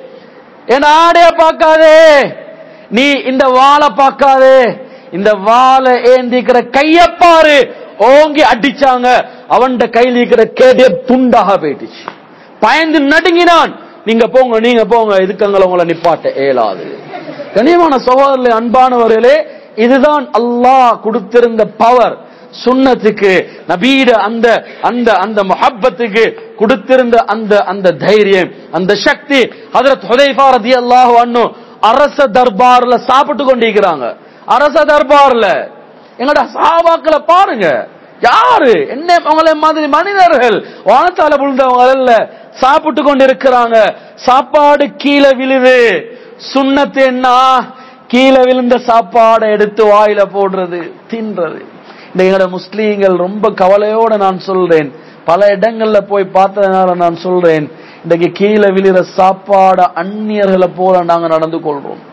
என் ஆடைய பார்க்காதே நீ இந்த வாளை பார்க்காதே இந்த வாளை ஏந்திக்கிற கைய பாரு ஓங்கி அடிச்சாங்க அவன் கையில் இருக்கிற கேடிய துண்டாக போயிட்டுச்சு பயந்து நடுங்கினான் நீங்க போங்க நீங்க போங்க இதுக்கங்களை உங்களை நிப்பாட்ட இயலாது கனியமான சகோதரர்களே அன்பானவர்களே இதுதான் அல்லாஹ் கொடுத்திருந்த பவர் சுன்னத்துக்கு நபீட அந்த அந்த அந்த முஹப்பத்துக்கு கொடுத்திருந்த அந்த அந்த தைரியம் அந்த சக்தி ஹதரத் ஹுதைஃபா ரலியல்லாஹு அன்ஹு அரச தர்பார்ல சாப்பிட்டு கொண்டிருக்கிறாங்க அரச தர்பார்ல எங்கட சஹாபாக்களை பாருங்க யாரு என்ன அவங்கள மாதிரி மனிதர்கள் வானத்தால விழுந்தவங்க அல்ல சாப்பிட்டு கொண்டு இருக்கிறாங்க சாப்பாடு கீழே விழுது சுண்ணத்து என்ன கீழே விழுந்த சாப்பாடை எடுத்து வாயில போடுறது தின்றது இந்த எங்கட முஸ்லீம்கள் ரொம்ப கவலையோட நான் சொல்றேன் பல இடங்கள்ல போய் பார்த்ததுனால நான் சொல்றேன் இன்றைக்கு கீழே விழுற சாப்பாட அந்நியர்களை போல நாங்க நடந்து கொள்றோம்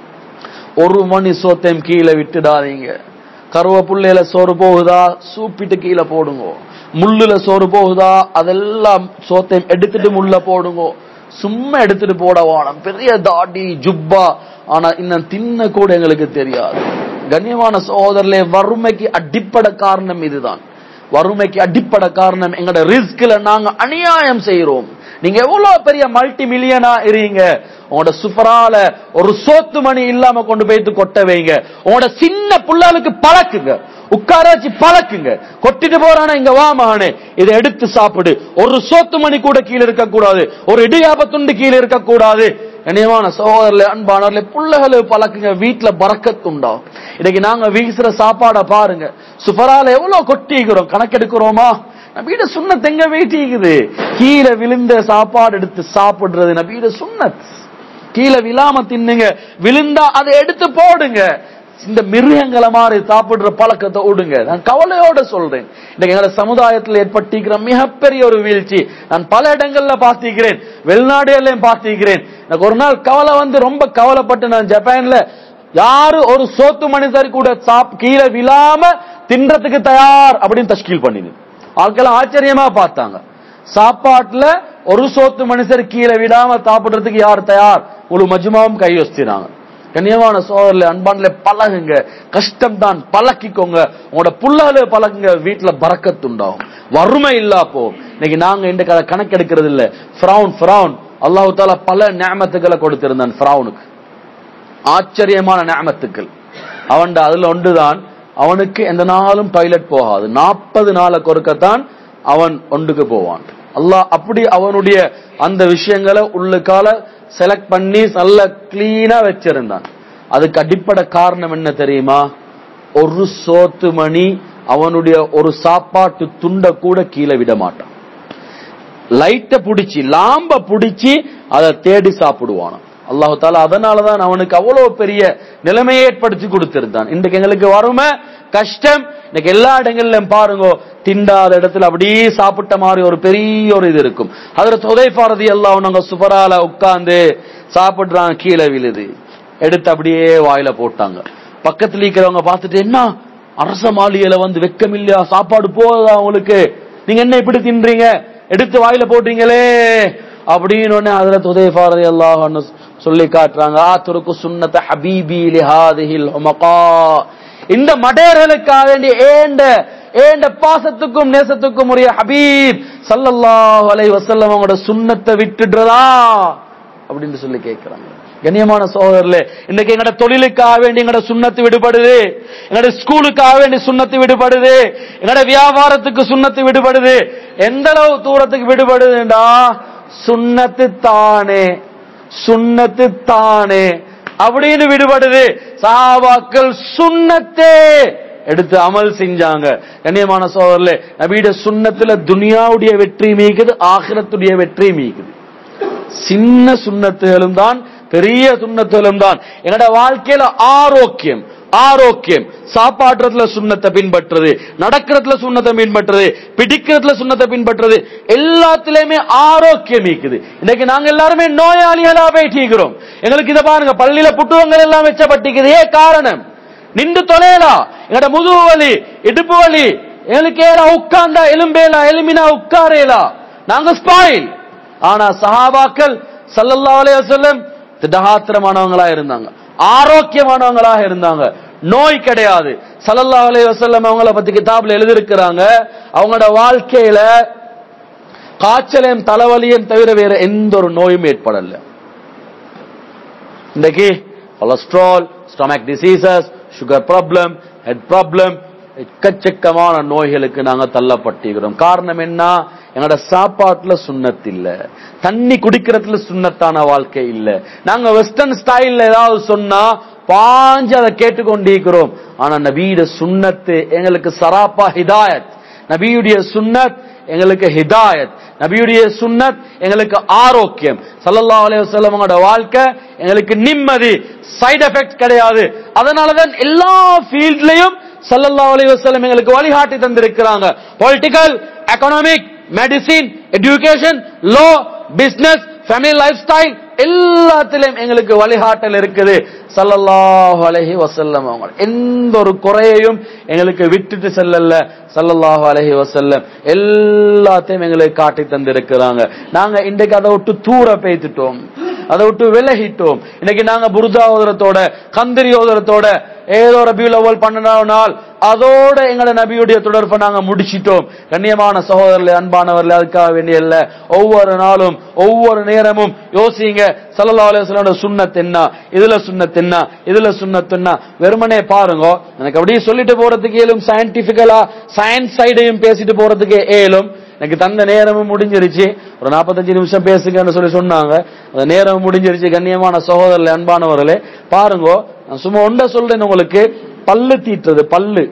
ஒரு மணி சோத்தையும் கீழே விட்டுடாதீங்க கருவேப்புள்ளையில சோறு போகுதா சூப்பிட்டு கீழே போடுங்க முள்ளுல சோறு போகுதா அதெல்லாம் சோத்தையும் எடுத்துட்டு முள்ள போடுங்க சும்மா எடுத்துட்டு போட வானம் பெரிய தாடி ஜுப்பா ஆனா இன்னும் தின்ன கூட எங்களுக்கு தெரியாது கண்ணியமான சகோதரர்களே வறுமைக்கு அடிப்படை காரணம் இதுதான் வறுமைக்கு அடிப்படை காரணம் எங்களோட ரிஸ்க்ல நாங்க அநியாயம் செய்யறோம் நீங்க எவ்வளவு பெரிய மல்டி மில்லியனா இருங்க உங்களோட சுஃபரால ஒரு சோத்து மணி இல்லாம கொண்டு போயிட்டு கொட்ட வைங்க உங்களோட சின்ன புள்ளாளுக்கு பழக்குங்க உட்கார வச்சு பழக்குங்க கொட்டிட்டு போறானே இங்க வா மகனே இதை எடுத்து சாப்பிடு ஒரு சோத்து மணி கூட கீழே இருக்க கூடாது ஒரு இடியாப துண்டு கீழே இருக்க கூடாது கண்ணியமான சகோதரர்களே அன்பானவர்களே புள்ளைகளை பழக்குங்க வீட்டுல பறக்கத்துண்டாகும் இன்னைக்கு நாங்க வீசுற சாப்பாடை பாருங்க சுஃபரால எவ்வளவு கொட்டிக்கிறோம் கணக்கெடுக்கிறோமா நபீட சுண்ணத் எங்க வெயிட்டிக்குது கீழே விழுந்த சாப்பாடு எடுத்து சாப்பிடுறது நபீட சுண்ணத் கீழே விழாம தின்னுங்க விழுந்தா அதை எடுத்து போடுங்க இந்த மிருகங்களை மாதிரி சாப்பிடுற பழக்கத்தை விடுங்க நான் கவலையோட சொல்றேன் இன்னைக்கு எங்க சமுதாயத்தில் ஏற்பட்டிருக்கிற மிகப்பெரிய ஒரு வீழ்ச்சி நான் பல இடங்கள்ல பார்த்திருக்கிறேன் வெளிநாடுகளையும் பார்த்திருக்கிறேன் எனக்கு ஒரு நாள் கவலை வந்து ரொம்ப கவலைப்பட்டு நான் ஜப்பான்ல யாரு ஒரு சோத்து மனிதர் கூட சாப் கீழே விழாம தின்றதுக்கு தயார் அப்படின்னு தஷ்கீல் பண்ணிது ஆட்கள் ஆச்சரியமா பார்த்தாங்க சாப்பாட்டுல ஒரு சோத்து மனுஷர் கீழே விடாம சாப்பிடுறதுக்கு யார் தயார் ஒரு மஜ்மாவும் கை வச்சினாங்க கண்ணியமான சோதரில் அன்பான்ல பழகுங்க கஷ்டம் தான் பழக்கிக்கோங்க உங்களோட புள்ளகள பழகுங்க வீட்டுல பறக்கத்துண்டாகும் வறுமை இல்லா போ இன்னைக்கு நாங்க இந்த கதை கணக்கெடுக்கிறது இல்ல ஃப்ரௌன் ஃப்ரௌன் அல்லாஹு தாலா பல நியமத்துக்களை கொடுத்திருந்தான் ஃப்ரௌனுக்கு ஆச்சரியமான நியமத்துக்கள் அவன் அதுல ஒன்றுதான் அவனுக்கு எந்த நாளும் டாய்லெட் போகாது நாற்பது நாளை கொறுக்கத்தான் அவன் ஒன்றுக்கு போவான் அல்லாஹ் அப்படி அவனுடைய அந்த விஷயங்களை உள்ளுக்கால செலக்ட் பண்ணி நல்ல கிளீனா வச்சிருந்தான் அதுக்கு அடிப்படை காரணம் என்ன தெரியுமா ஒரு சோத்து மணி அவனுடைய ஒரு சாப்பாட்டு துண்டை கூட கீழே விட மாட்டான் லைட்ட புடிச்சு லாம்ப புடிச்சு அதை தேடி சாப்பிடுவானாம் அல்லாஹு தாலா அதனாலதான் அவனுக்கு அவ்வளவு பெரிய நிலைமையை ஏற்படுத்தி கொடுத்திருந்தான் இன்றைக்கு எங்களுக்கு வறுமை கஷ்டம் இன்னைக்கு எல்லா இடங்களிலும் பாருங்க திண்டாத இடத்துல அப்படியே சாப்பிட்ட மாதிரி ஒரு பெரிய ஒரு இது இருக்கும் அதுல தொதைப்பாரதி எல்லாம் நாங்க சுபரால உட்கார்ந்து சாப்பிடுறாங்க கீழே விழுது எடுத்து அப்படியே வாயில போட்டாங்க பக்கத்துல இருக்கிறவங்க பார்த்துட்டு என்ன அரச மாளிகையில வந்து வெக்கம் இல்லையா சாப்பாடு போதா உங்களுக்கு நீங்க என்ன இப்படி தின்றீங்க எடுத்து வாயில போட்டீங்களே அப்படின்னு உடனே அதுல துதைஃபாரதி அல்லாஹ் சொல்லி காட்டுறாங்க ஆத்துருக்கு சுன்னத ஹபீபி லிஹாதிஹில் ஹுமகா இந்த மடையர்களுக்காக வேண்டிய ஏண்ட ஏண்ட பாசத்துக்கும் நேசத்துக்கும் உரிய ஹபீப் சல்லல்லாஹு அலைஹி வஸல்லம் அவங்களோட சுன்னத்தை விட்டுடுறதா அப்படின்னு சொல்லி கேட்கிறாங்க கண்ணியமான சோதரர்களே இன்னைக்கு எங்கட தொழிலுக்காக வேண்டி எங்கட சுண்ணத்து விடுபடுது எங்கட ஸ்கூலுக்காக வேண்டி சுண்ணத்து விடுபடுது எங்கட வியாபாரத்துக்கு சுண்ணத்து விடுபடுது எந்த அளவு தூரத்துக்கு விடுபடுதுண்டா சுண்ணத்து தானே சுண்ணத்து தானே அப்படின்னு விடுபடுது சஹாபாக்கள் சுண்ணத்தே எடுத்து அமல் செஞ்சாங்க கண்ணியமான சோதரர்களே நபியுடைய சுண்ணத்துல துனியாவுடைய வெற்றி மீக்குது ஆகிரத்துடைய வெற்றி மீக்குது சின்ன சுண்ணத்துகளும் தான் பெரிய சுண்ணத்துகளும் தான் என்னோட வாழ்க்கையில ஆரோக்கியம் ஆரோக்கியம் சாப்பாடுறதுல சுண்ணத்தை பின்பற்றுறது நடக்கிறதுல சுண்ணத்தை பின்பற்றுறது பிடிக்கிறதுல சுண்ணத்தை பின்பற்றுறது எல்லாத்திலயுமே ஆரோக்கியம் இருக்குது இன்னைக்கு நாங்க எல்லாருமே நோயாளிகளா போயிட்டிருக்கிறோம் எங்களுக்கு இதை பாருங்க பள்ளியில புட்டுவங்கள் எல்லாம் வச்சப்பட்டிக்குது ஏன் காரணம் நின்று தொலையலா எங்கட முதுகு வலி இடுப்பு வலி எங்களுக்கு ஏறா உட்கார்ந்தா எலும்பேலா எலுமினா உட்காரேலா நாங்க ஸ்பாயில் ஆனா சஹாபாக்கள் சல்லல்லா அலைய வஸல்லம் திடகாத்திரமானவங்களா இருந்தாங்க ஆரோக்கியமானவங்களாக இருந்தாங்க நோய் கிடையாது சல்லல்லா அலைய வஸல்லம் அவங்கள பத்தி கிதாப்ல எழுதியிருக்கிறாங்க அவங்களோட வாழ்க்கையில காய்ச்சலையும் தலைவலியும் தவிர வேற எந்த ஒரு நோயும் ஏற்படல இன்றைக்கு cholesterol stomach diseases sugar problem head problem எக்கச்சக்கமான நோய்களுக்கு நாங்க தள்ளப்பட்டிருக்கிறோம் காரணம் என்ன எங்களோட சாப்பாட்டுல சுண்ணத் இல்ல தண்ணி குடிக்கிறதுல சுண்ணத்தான வாழ்க்கை இல்ல நாங்க வெஸ்டர்ன் ஸ்டைல்ல ஏதாவது சொன்னா பாஞ்சு அதை கேட்டுக்கொண்டிருக்கிறோம் ஆனா நபீட சுண்ணத்து எங்களுக்கு சராப்பா ஹிதாயத் நபியுடைய சுன்னத் எங்களுக்கு ஹிதாயத் நபியுடைய சுன்னத் எங்களுக்கு ஆரோக்கியம் சல்லல்லாஹு அலைஹி வஸல்லம் அவங்களோட வாழ்க்கை எங்களுக்கு நிம்மதி சைடு எஃபெக்ட் கிடையாது அதனாலதான் எல்லா ஃபீல்ட்லயும் சல்லல்லாஹு அலைஹி வஸல்லம் எங்களுக்கு வழிகாட்டி தந்திருக்கிறாங்க political economic medicine education law business family lifestyle எல்லாத்திலும் எங்களுக்கு வழிகாட்டல் இருக்குது சல்லல்லாஹு அலைஹி வஸல்லம் அவங்க எந்த ஒரு குறையையும் எங்களுக்கு விட்டுட்டு செல்லல சல்லல்லாஹு அலைஹி வஸல்லம் எல்லாத்தையும் எங்களுக்கு காட்டி தந்திருக்கிறாங்க நாங்க இன்றைக்கு அதை விட்டு தூர பேத்துட்டோம் அதை விட்டு விலகிட்டோம் இன்னைக்கு நாங்க புருதா ஓதரத்தோட கந்திரி ஓதரத்தோட ஏதோ ரபியுல் அவ்வல் பன்னெண்டாவது நாள் அதோட எங்களோட நபியுடைய தொடர்பை நாங்க முடிச்சிட்டோம் கண்ணியமான சகோதரர்களே அன்பானவர்களே அதுக்காக வேண்டிய இல்ல ஒவ்வொரு நாளும் ஒவ்வொரு நேரமும் யோசிங்க சல்லா அலுவலோட சுண்ணத் என்ன இதுல சுண்ணத் என்ன இதுல சுண்ணத் என்ன வெறுமனே பாருங்க எனக்கு அப்படியே சொல்லிட்டு போறதுக்கு ஏலும் சயின்டிபிக்கலா சயின்ஸ் சைடையும் பேசிட்டு போறதுக்கு ஏலும் எனக்கு தந்த நேரமும் முடிஞ்சிருச்சு ஒரு நாற்பத்தஞ்சு நிமிஷம் பேசுங்கன்னு சொல்லி சொன்னாங்க அந்த நேரம் முடிஞ்சிருச்சு கண்ணியமான சகோதரர்களே அன்பானவர்களே பாருங்க நான் சும்மா ஒண்ட சொல்றேன் உங்களுக்கு பல்லு தீட்டுறது பல்லு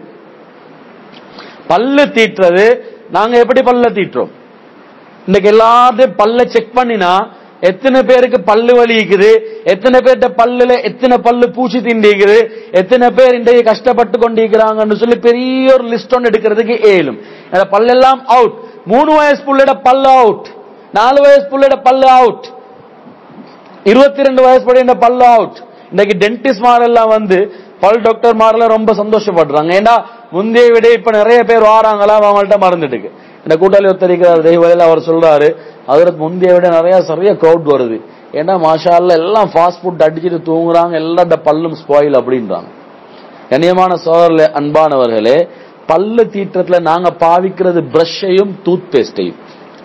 பல்லு தீட்டுறது நாங்க எப்படி பல்ல தீட்டுறோம் இன்னைக்கு எல்லாத்தையும் பல்ல செக் பண்ணினா எத்தனை பேருக்கு பல்லு வலி இருக்குது எத்தனை பேர்ட்ட பல்லுல எத்தனை பல்லு பூச்சி திண்டிக்குது எத்தனை பேர் இன்றைக்கு கஷ்டப்பட்டு கொண்டிருக்கிறாங்கன்னு சொல்லி பெரிய ஒரு லிஸ்ட் ஒன்று எடுக்கிறதுக்கு ஏலும் இந்த பல்லெல்லாம் அவுட் மூணு வயசு புள்ளிட பல்லு அவுட் நாலு வயசு புள்ளிட பல்லு அவுட் இருபத்தி ரெண்டு வயசு படிந்த பல்லு அவுட் இன்னைக்கு டென்டிஸ்ட் மாரெல்லாம் வந்து பல் டாக்டர் மாரெல்லாம் ரொம்ப சந்தோஷப்படுறாங்க ஏன்னா முந்தைய விட இப்ப நிறைய பேர் வாராங்களா அவங்கள்ட்ட மறந்துட்டுக்கு இந்த கூட்டாளி ஒருத்தரிக்கிறார் தெய்வலையில் அவர் சொல்றாரு அதற்கு முந்தைய விட நிறைய சரியா க்ரௌட் வருது ஏன்னா மாஷால்ல எல்லாம் ஃபாஸ்ட் ஃபுட் அடிச்சுட்டு தூங்குறாங்க எல்லாம் இந்த பல்லும் ஸ்பாயில் அப்படின்றாங்க கண்ணியமான சோதரில் அன்பானவர்களே பல்லு தீற்றத்துல நாங்க பாவிக்கிறது பிரஷையும் டூத் பேஸ்டையும்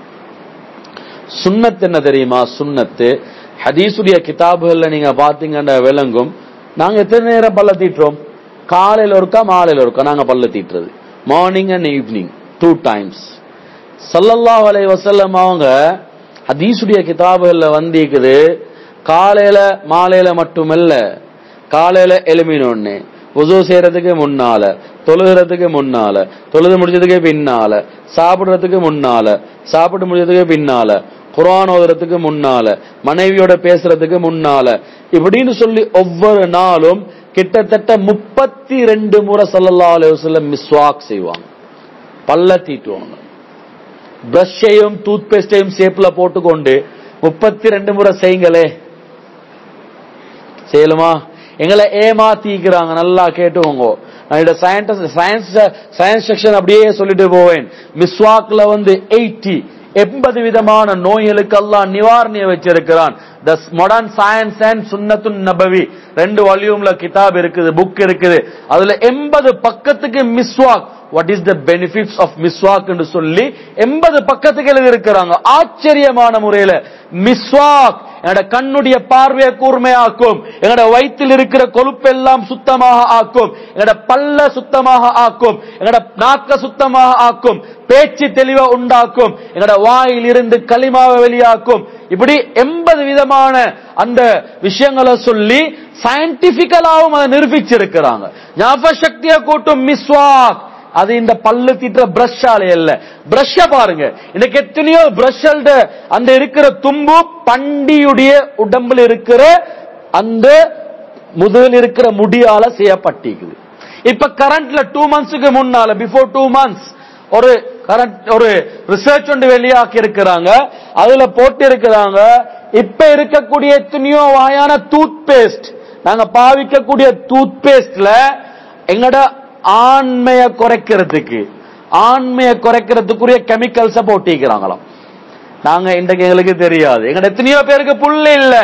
சுண்ணத் என்ன தெரியுமா சுண்ணத்து ஹதீசுடைய கிதாபுகள்ல நீங்க பாத்தீங்கன்னா விளங்கும் நாங்க எத்தனை நேரம் பல்ல தீட்டுறோம் காலையில ஒருக்கா மாலையில ஒருக்கா நாங்க பல்ல தீட்டுறது morning and evening two times சல்லல்லாஹு அலைஹி வஸல்லம் அவங்க ஹதீசுடைய கிதாபுகள்ல வந்திருக்குது காலையில மாலையில மட்டுமல்ல காலையில எழுமினொன்னு உது செய்யறதுக்கு முன்னால தொழுகிறதுக்கு முன்னால தொழுது முடிச்சதுக்கு பின்னால சாப்பிடுறதுக்கு முன்னால சாப்பிட்டு முடிச்சதுக்கு பின்னால குர்ஆன் ஓதுறதுக்கு முன்னால மனைவியோட பேசுறதுக்கு முன்னால இப்படின்னு சொல்லி ஒவ்வொரு நாளும் கிட்டத்தட்ட முப்பத்தி ரெண்டு முறை ஸல்லல்லாஹு அலைஹி வஸல்லம் மிஸ்வாக் செய்வாங்க பல்ல தீட்டுவாங்க பிரஷையும் டூத் பேஸ்டையும் சேப்ல போட்டுக்கொண்டு முப்பத்தி ரெண்டு முறை செய்யுங்களே செய்யலுமா எங்களை ஏமாத்திக்கிறாங்க நல்லா கேட்டுவோங்க நான் சயின்ஸ் சயின்ஸ் சயின்ஸ் செக்ஷன் அப்படியே சொல்லிட்டு போவேன் மிஸ்வாக்ல வந்து எயிட்டி எண்பது விதமான நோய்களுக்கு எல்லாம் நிவாரணிய வச்சிருக்கிறான் த மாடர்ன் சயின்ஸ் அண்ட் சுன்னத்துன் நபவி ரெண்டு வால்யூம்ல கிதாப் இருக்குது புக் இருக்குது அதுல எண்பது பக்கத்துக்கு மிஸ்வாக் what is the benefits of மிஸ்வாக் என்று சொல்லி எண்பது பக்கத்துக்கு எழுதி இருக்கிறாங்க ஆச்சரியமான முறையில மிஸ்வாக் என்னோட கண்ணுடைய பார்வையை கூர்மையாக்கும் என்னோட வயிற்றில் இருக்கிற கொழுப்பெல்லாம் சுத்தமாக ஆக்கும் என்னோட பல்ல சுத்தமாக ஆக்கும் என்னோட நாக்க சுத்தமாக ஆக்கும் பேச்சு தெளிவை உண்டாக்கும் என்னோட வாயில் இருந்து களிமாவை வெளியாக்கும் இப்படி எண்பது விதமான அந்த விஷயங்களை சொல்லி சயின்டிபிக்கலாவும் அதை நிரூபிச்சிருக்கிறாங்க ஞாபக சக்தியை கூட்டும் மிஸ்வாக் அது இந்த பல்லு தீட்டுற பிரஷாலே இல்ல பிரஷ பாருங்க இன்னைக்கு எத்தனையோ பிரஷல்ட அந்த இருக்கிற தும்பு பண்டியுடைய உடம்புல இருக்கிற அந்த முதுகில் இருக்கிற முடியால செய்யப்பட்டிருக்குது இப்ப கரண்ட்ல டூ மந்த்ஸ்க்கு முன்னால பிஃபோர் டூ மந்த்ஸ் ஒரு கரண்ட் ஒரு ரிசர்ச் ஒன்று வெளியாக்கி இருக்கிறாங்க அதுல போட்டு இருக்கிறாங்க இப்ப இருக்கக்கூடிய எத்தனையோ வகையான டூத் பேஸ்ட் நாங்க பாவிக்கக்கூடிய டூத் பேஸ்ட்ல எங்கட ஆண்மைய குறைக்கிறதுக்கு ஆண்மைய குறைக்கிறதுக்குரிய கெமிக்கல்ஸ போட்டிக்கிறாங்களாம் நாங்க இன்றைக்கு எங்களுக்கு தெரியாது எங்கட எத்தனையோ பேருக்கு புல் இல்ல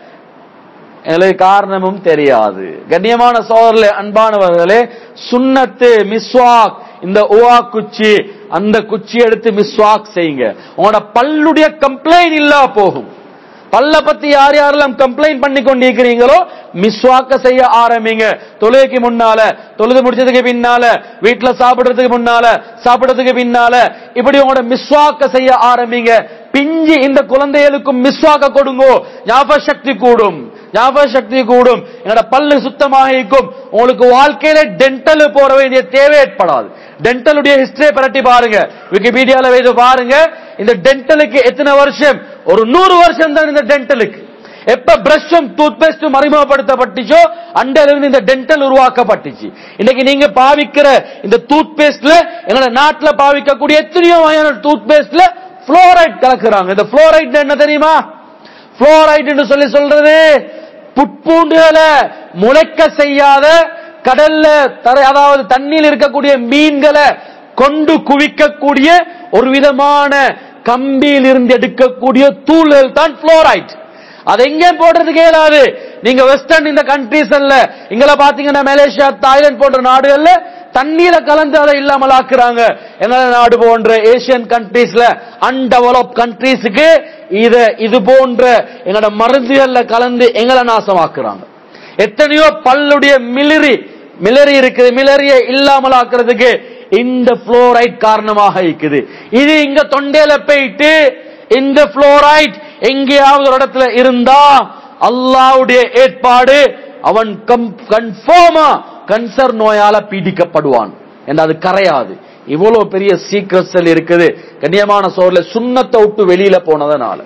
எங்களுக்கு காரணமும் தெரியாது கண்ணியமான சோதரர்களே அன்பானவர்களே சுண்ணத்து மிஸ்வாக் இந்த ஓவா குச்சி அந்த குச்சி எடுத்து மிஸ்வாக் செய்யுங்க உங்களோட பல்லுடைய கம்ப்ளைண்ட் இல்லா போகும் பல்ல பத்தி யார் யாரெல்லாம் கம்ப்ளைண்ட் பண்ணி கொண்டிருக்கிறீங்களோ மிஸ்வாக்க செய்ய ஆரம்பிங்க தொழுகைக்கு முன்னால தொழுது முடிச்சதுக்கு பின்னால வீட்டுல சாப்பிடுறதுக்கு முன்னால சாப்பிடுறதுக்கு பின்னால இப்படி உங்களோட மிஸ்வாக்க செய்ய ஆரம்பிங்க பிஞ்சு இந்த குழந்தைகளுக்கும் மிஸ்வாக்க கொடுங்கோ ஞாபக சக்தி கூடும் ஞாபக சக்தி கூடும் என்னோட பல்லு சுத்தமாக இருக்கும் உங்களுக்கு வாழ்க்கையில டென்டல் போற வேண்டிய தேவை ஏற்படாது டென்டலுடைய ஹிஸ்டரியை பரட்டி பாருங்க விக்கிபீடியால வைத்து பாருங்க இந்த டென்டலுக்கு எத்தனை வருஷம் ஒரு நூறு வருஷம் தான் இந்த டென்டலுக்கு எப்ப பிரஷும் டூத் பேஸ்டும் அறிமுகப்படுத்தப்பட்டுச்சோ அண்டையிலிருந்து இந்த டென்டல் உருவாக்கப்பட்டுச்சு இன்னைக்கு நீங்க பாவிக்கிற இந்த டூத் பேஸ்ட்ல எங்களோட நாட்டுல பாவிக்கக்கூடிய எத்தனையோ வகையான டூத் பேஸ்ட்ல புளோரைட் கலக்குறாங்க இந்த புளோரைட் என்ன தெரியுமா புளோரைட் என்று சொல்லி சொல்றது புட்பூண்டுகளை முளைக்க செய்யாத கடல்ல தரை அதாவது தண்ணியில் இருக்கக்கூடிய மீன்களை கொண்டு குவிக்கக்கூடிய ஒரு விதமான கம்பியில் இருந்து எடுக்கக்கூடிய தூள்கள் தான் புளோரைட் அது எங்கே போடுறதுக்கு இயலாது நீங்க வெஸ்டர்ன் இந்த கண்ட்ரீஸ் அல்ல இங்கல பாத்தீங்கன்னா மலேசியா தாய்லாந்து போன்ற நாடுகள்ல தண்ணீரை கலந்து அதை இல்லாமல் ஆக்குறாங்க எங்கள நாடு போன்ற ஏசியன் கண்ட்ரீஸ்ல அன்டெவலப் கண்ட்ரீஸுக்கு இத இது போன்ற எங்களோட மருந்துகள்ல கலந்து எங்களை நாசமாக்குறாங்க எத்தனையோ பல்லுடைய மிலிரி மிலரி இருக்குது மிலரியை இல்லாமல் ஆக்குறதுக்கு இந்த புளோரைட் காரணமாக இருக்குது இது இங்க தொண்டையில போயிட்டு இந்த புளோரைட் எங்கேயாவது ஒரு இடத்துல இருந்தா அல்லாவுடைய ஏற்பாடு அவன் கன்ஃபார்மா கன்சர் நோயால பீடிக்கப்படுவான் என்று அது கரையாது இவ்வளவு பெரிய சீக்கிரட்ஸ் இருக்குது கண்ணியமான சோர்ல சுண்ணத்தை விட்டு வெளியில போனதுனால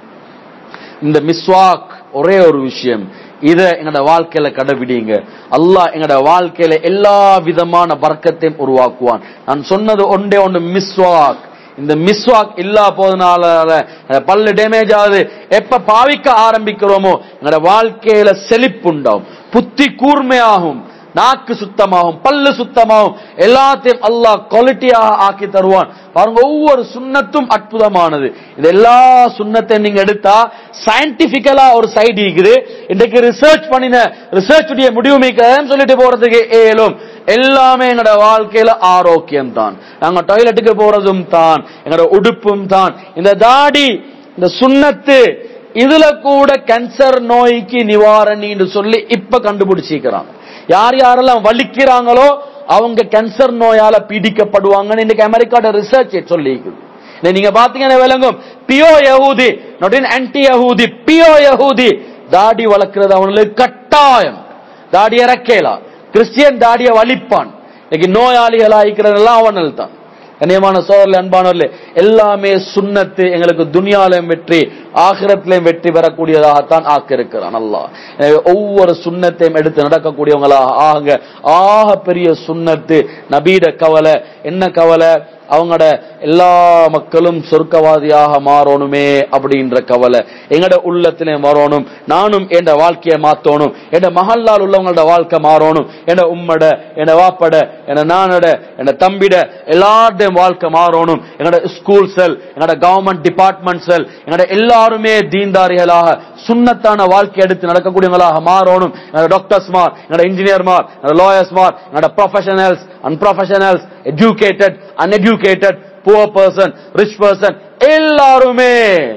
இந்த மிஸ்வாக் ஒரே ஒரு விஷயம் இத எங்கட வாழ்க்கையில கடைபிடிங்க அல்லாஹ் எங்கட வாழ்க்கையில எல்லா விதமான வர்க்கத்தையும் உருவாக்குவான் நான் சொன்னது ஒன்றே ஒன்று மிஸ்வாக் இந்த மிஸ்வாக் இல்லா போதனால பல்லு டேமேஜ் ஆகுது எப்ப பாவிக்க ஆரம்பிக்கிறோமோ எங்கட வாழ்க்கையில செழிப்புண்டாகும் புத்தி கூர்மையாகும் நாக்கு சுத்தமாகும் பல்லு சுத்தமாகும் எல்லாத்தையும் அல்லாஹ் குவாலிட்டியாக ஆக்கி தருவான் பாருங்க ஒவ்வொரு சுண்ணத்தும் அற்புதமானது இது எல்லா சுண்ணத்தையும் நீங்க எடுத்தா சயின்டிபிக்கலா ஒரு சைடு இருக்குது இன்றைக்கு ரிசர்ச் பண்ணின ரிசர்ச் உடைய முடிவு மிக்கன்னு சொல்லிட்டு போறதுக்கு ஏலும் எல்லாமே எங்களோட வாழ்க்கையில ஆரோக்கியம் தான் நாங்க டாய்லெட்டுக்கு போறதும் தான் எங்களோட உடுப்பும் தான் இந்த தாடி இந்த சுண்ணத்து இதுல கூட கேன்சர் நோய்க்கு நிவாரணின்னு சொல்லி இப்ப கண்டுபிடிச்சிக்கிறாங்க யார் யாரெல்லாம் வலிக்கிறாங்களோ அவங்க கேன்சர் நோயால பீடிக்கப்படுவாங்கன்னு இன்னைக்கு அமெரிக்காவோட ரிசர்ச் சொல்லி நீங்க பாத்தீங்கன்னா விளங்கும் Pio யஹூதி not in anti யஹூதி Pio யஹூதி தாடி வளர்க்கிறது அவனுக்கு கட்டாயம் தாடி இறக்கலாம் கிறிஸ்டியன் தாடிய வலிப்பான் இன்னைக்கு நோயாளிகள் ஆயிக்கிறதெல்லாம் அவனல் தான் கண்ணியமான சோதரில் அன்பானவர்களே எல்லாமே சுன்னத்து எங்களுக்கு துனியாலையும் வெற்றி ஆகிரத்திலையும் வெற்றி பெறக்கூடியதாகத்தான் ஆக்க இருக்கிறான் அல்லாஹ் எனவே ஒவ்வொரு சுண்ணத்தையும் எடுத்து நடக்கக்கூடியவங்களாக ஆகுங்க ஆக பெரிய சுன்னத்து நபீட கவலை என்ன கவலை அவங்களோட எல்லா மக்களும் சொர்க்கவாதியாக மாறணுமே அப்படின்ற கவலை எங்கட உள்ளத்திலே வரணும் நானும் என் வாழ்க்கையை மாத்தணும் என் மகளால் உள்ளவங்களோட வாழ்க்கை மாறணும் என் உம்மட என் வாப்பட என் நானட என் தம்பிட எல்லாருடையும் வாழ்க்கை மாறணும் எங்கட ஸ்கூல் செல் எங்கட கவர்மெண்ட் டிபார்ட்மெண்ட் செல் எங்கட எல்லாருமே தீன்தாரிகளாக சுண்ணத்தான வாழ்க்கை எடுத்து நடக்கக்கூடியவங்களாக மாறணும் எங்கட டாக்டர்ஸ் மார் எங்கட இன்ஜினியர் மார் எங்கட லாயர்ஸ் மார் எங்கட professionals unprofessionals educated uneducated poor person rich person எல்லாருமே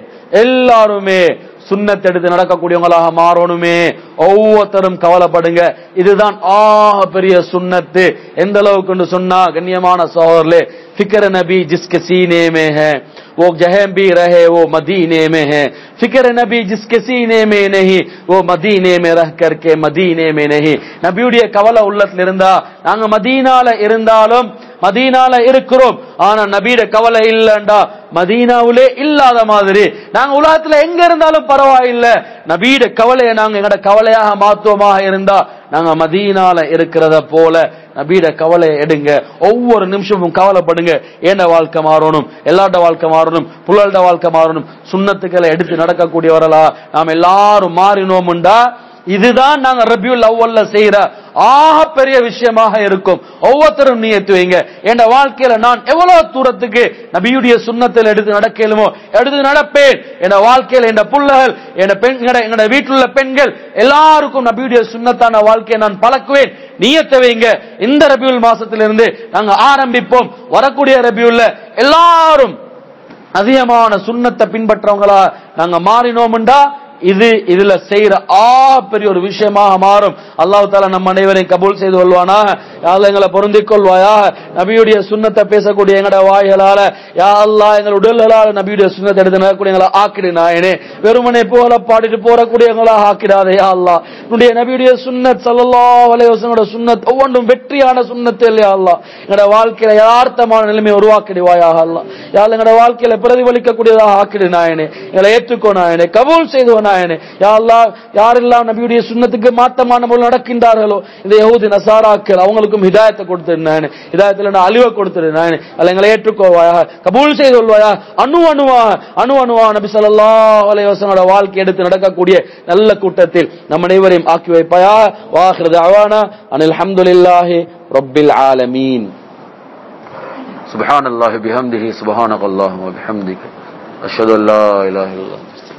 எல்லாருமே சுண்ணத்தை எடுத்து நடக்கக்கூடியவங்களாக மாறணுமே ஒவ்வொருத்தரும் கவலைப்படுங்க இதுதான் ஆக பெரிய சுண்ணத்து எந்த அளவுக்கு சொன்னா கண்ணியமான சோதரலே फिक्र नबी जिसके सीने में है वो जहाँ भी रहे वो मदीने में है फिक्र नबी जिसके सीने में नहीं वो मदीने में रह करके मदीने में नहीं நபியுடைய கவலை உள்ளத்துல இருந்தா நாங்க மதீனால இருந்தாலும் மதீனால இருக்கிறோம் ஆனா நபியோட கவலை இல்லண்டா மதீனாவிலே இல்லாத மாதிரி நாங்க உலகத்துல எங்க இருந்தாலும் பரவாயில்ல நபியோட கவலையை நாங்க எங்கட கவலையாக மாத்துவமாக இருந்தா நாங்க மதீனால இருக்கிறத போல நபீட கவலை எடுங்க ஒவ்வொரு நிமிஷமும் கவலைப்படுங்க ஏண்ட வாழ்க்கை மாறணும் எல்லாரோட வாழ்க்கை மாறணும் புள்ளல்ட வாழ்க்கை மாறணும் சுண்ணத்துக்களை எடுத்து நடக்கக்கூடியவர்களா நாம் எல்லாரும் மாறினோம்டா இதுதான் நாங்க ரபியுல் அவ்வல்ல செய்யற ஆக பெரிய விஷயமாக இருக்கும் ஒவ்வொருத்தரும் நியத்து வைங்க என் வாழ்க்கையில நான் எவ்வளவு தூரத்துக்கு நபியுடைய சுண்ணத்தில் எடுத்து நடக்கலுமோ எடுத்து நடப்பேன் என் வாழ்க்கையில என் புள்ளகள் என் பெண் எங்கட வீட்டில் உள்ள பெண்கள் எல்லாருக்கும் நபியுடைய சுண்ணத்தான வாழ்க்கையை நான் பழக்குவேன் நியத்தை வைங்க இந்த ரபியுல் மாசத்திலிருந்து நாங்க ஆரம்பிப்போம் வரக்கூடிய ரபியுல்ல எல்லாரும் அதிகமான சுண்ணத்தை பின்பற்றவங்களா நாங்க மாறினோம்டா இது இதுல செய்யற ஆ பெரிய ஒரு விஷயமாக மாறும் அல்லாஹ் தாலா நம்ம அனைவரையும் கபூல் செய்து கொள்வானா யாழ்ல எங்களை பொருந்திக் கொள்வாயா நபியுடைய சுண்ணத்தை பேசக்கூடிய எங்கட வாய்களால யா அல்லா எங்கள் உடல்களால நபியுடைய சுண்ணத்தை எடுத்து நடக்கூடிய எங்களை ஆக்கிடு நாயனே வெறுமனை போல பாடிட்டு போறக்கூடியவங்களா ஆக்கிடாதே யா அல்லா உன்னுடைய நபியுடைய சுண்ணத் சல்லல்லா அலைவசங்களோட சுண்ணத் ஒவ்வொன்றும் வெற்றியான சுண்ணத்து இல்லையா அல்லா எங்கட வாழ்க்கையில யதார்த்தமான நிலைமையை உருவாக்கிடுவாயாக அல்லா யாழ் எங்கட வாழ்க்கையில பிரதிபலிக்கக்கூடியதாக ஆக்கிடு நாயனே எங்களை ஏற்றுக்கோ நாயனே கபூல் செய்து நாயனே யா அல்லா யாரெல்லாம் நபியுடைய சுண்ணத்துக்கு மாத்தமான முறையில் நடக்கின்றார்களோ இந்த யஹூதி நசாராக்கள் அவங்களுக்கும் ஹிதாயத்தை கொடுத்துரு நாயனே ஹிதாயத்துல நான் அழிவை கொடுத்துரு நாயனே அல்ல எங்களை ஏற்றுக்கோவாயா கபூல் செய்து கொள்வாயா அணு அணுவா அணு அணுவா நபி ஸல்லல்லாஹு அலைஹி வஸல்லமோட வாழ்க்கை எடுத்து நடக்கக்கூடிய நல்ல கூட்டத்தில் நம் அனைவரையும் ஆக்கி வைப்பாயா வாஹிரு தஅவானா அனில் ஹம்துலில்லாஹி ரப்பில் ஆலமீன் سبحان الله بحمده سبحانك اللهم وبحمدك أشهد أن لا إله إلا أنت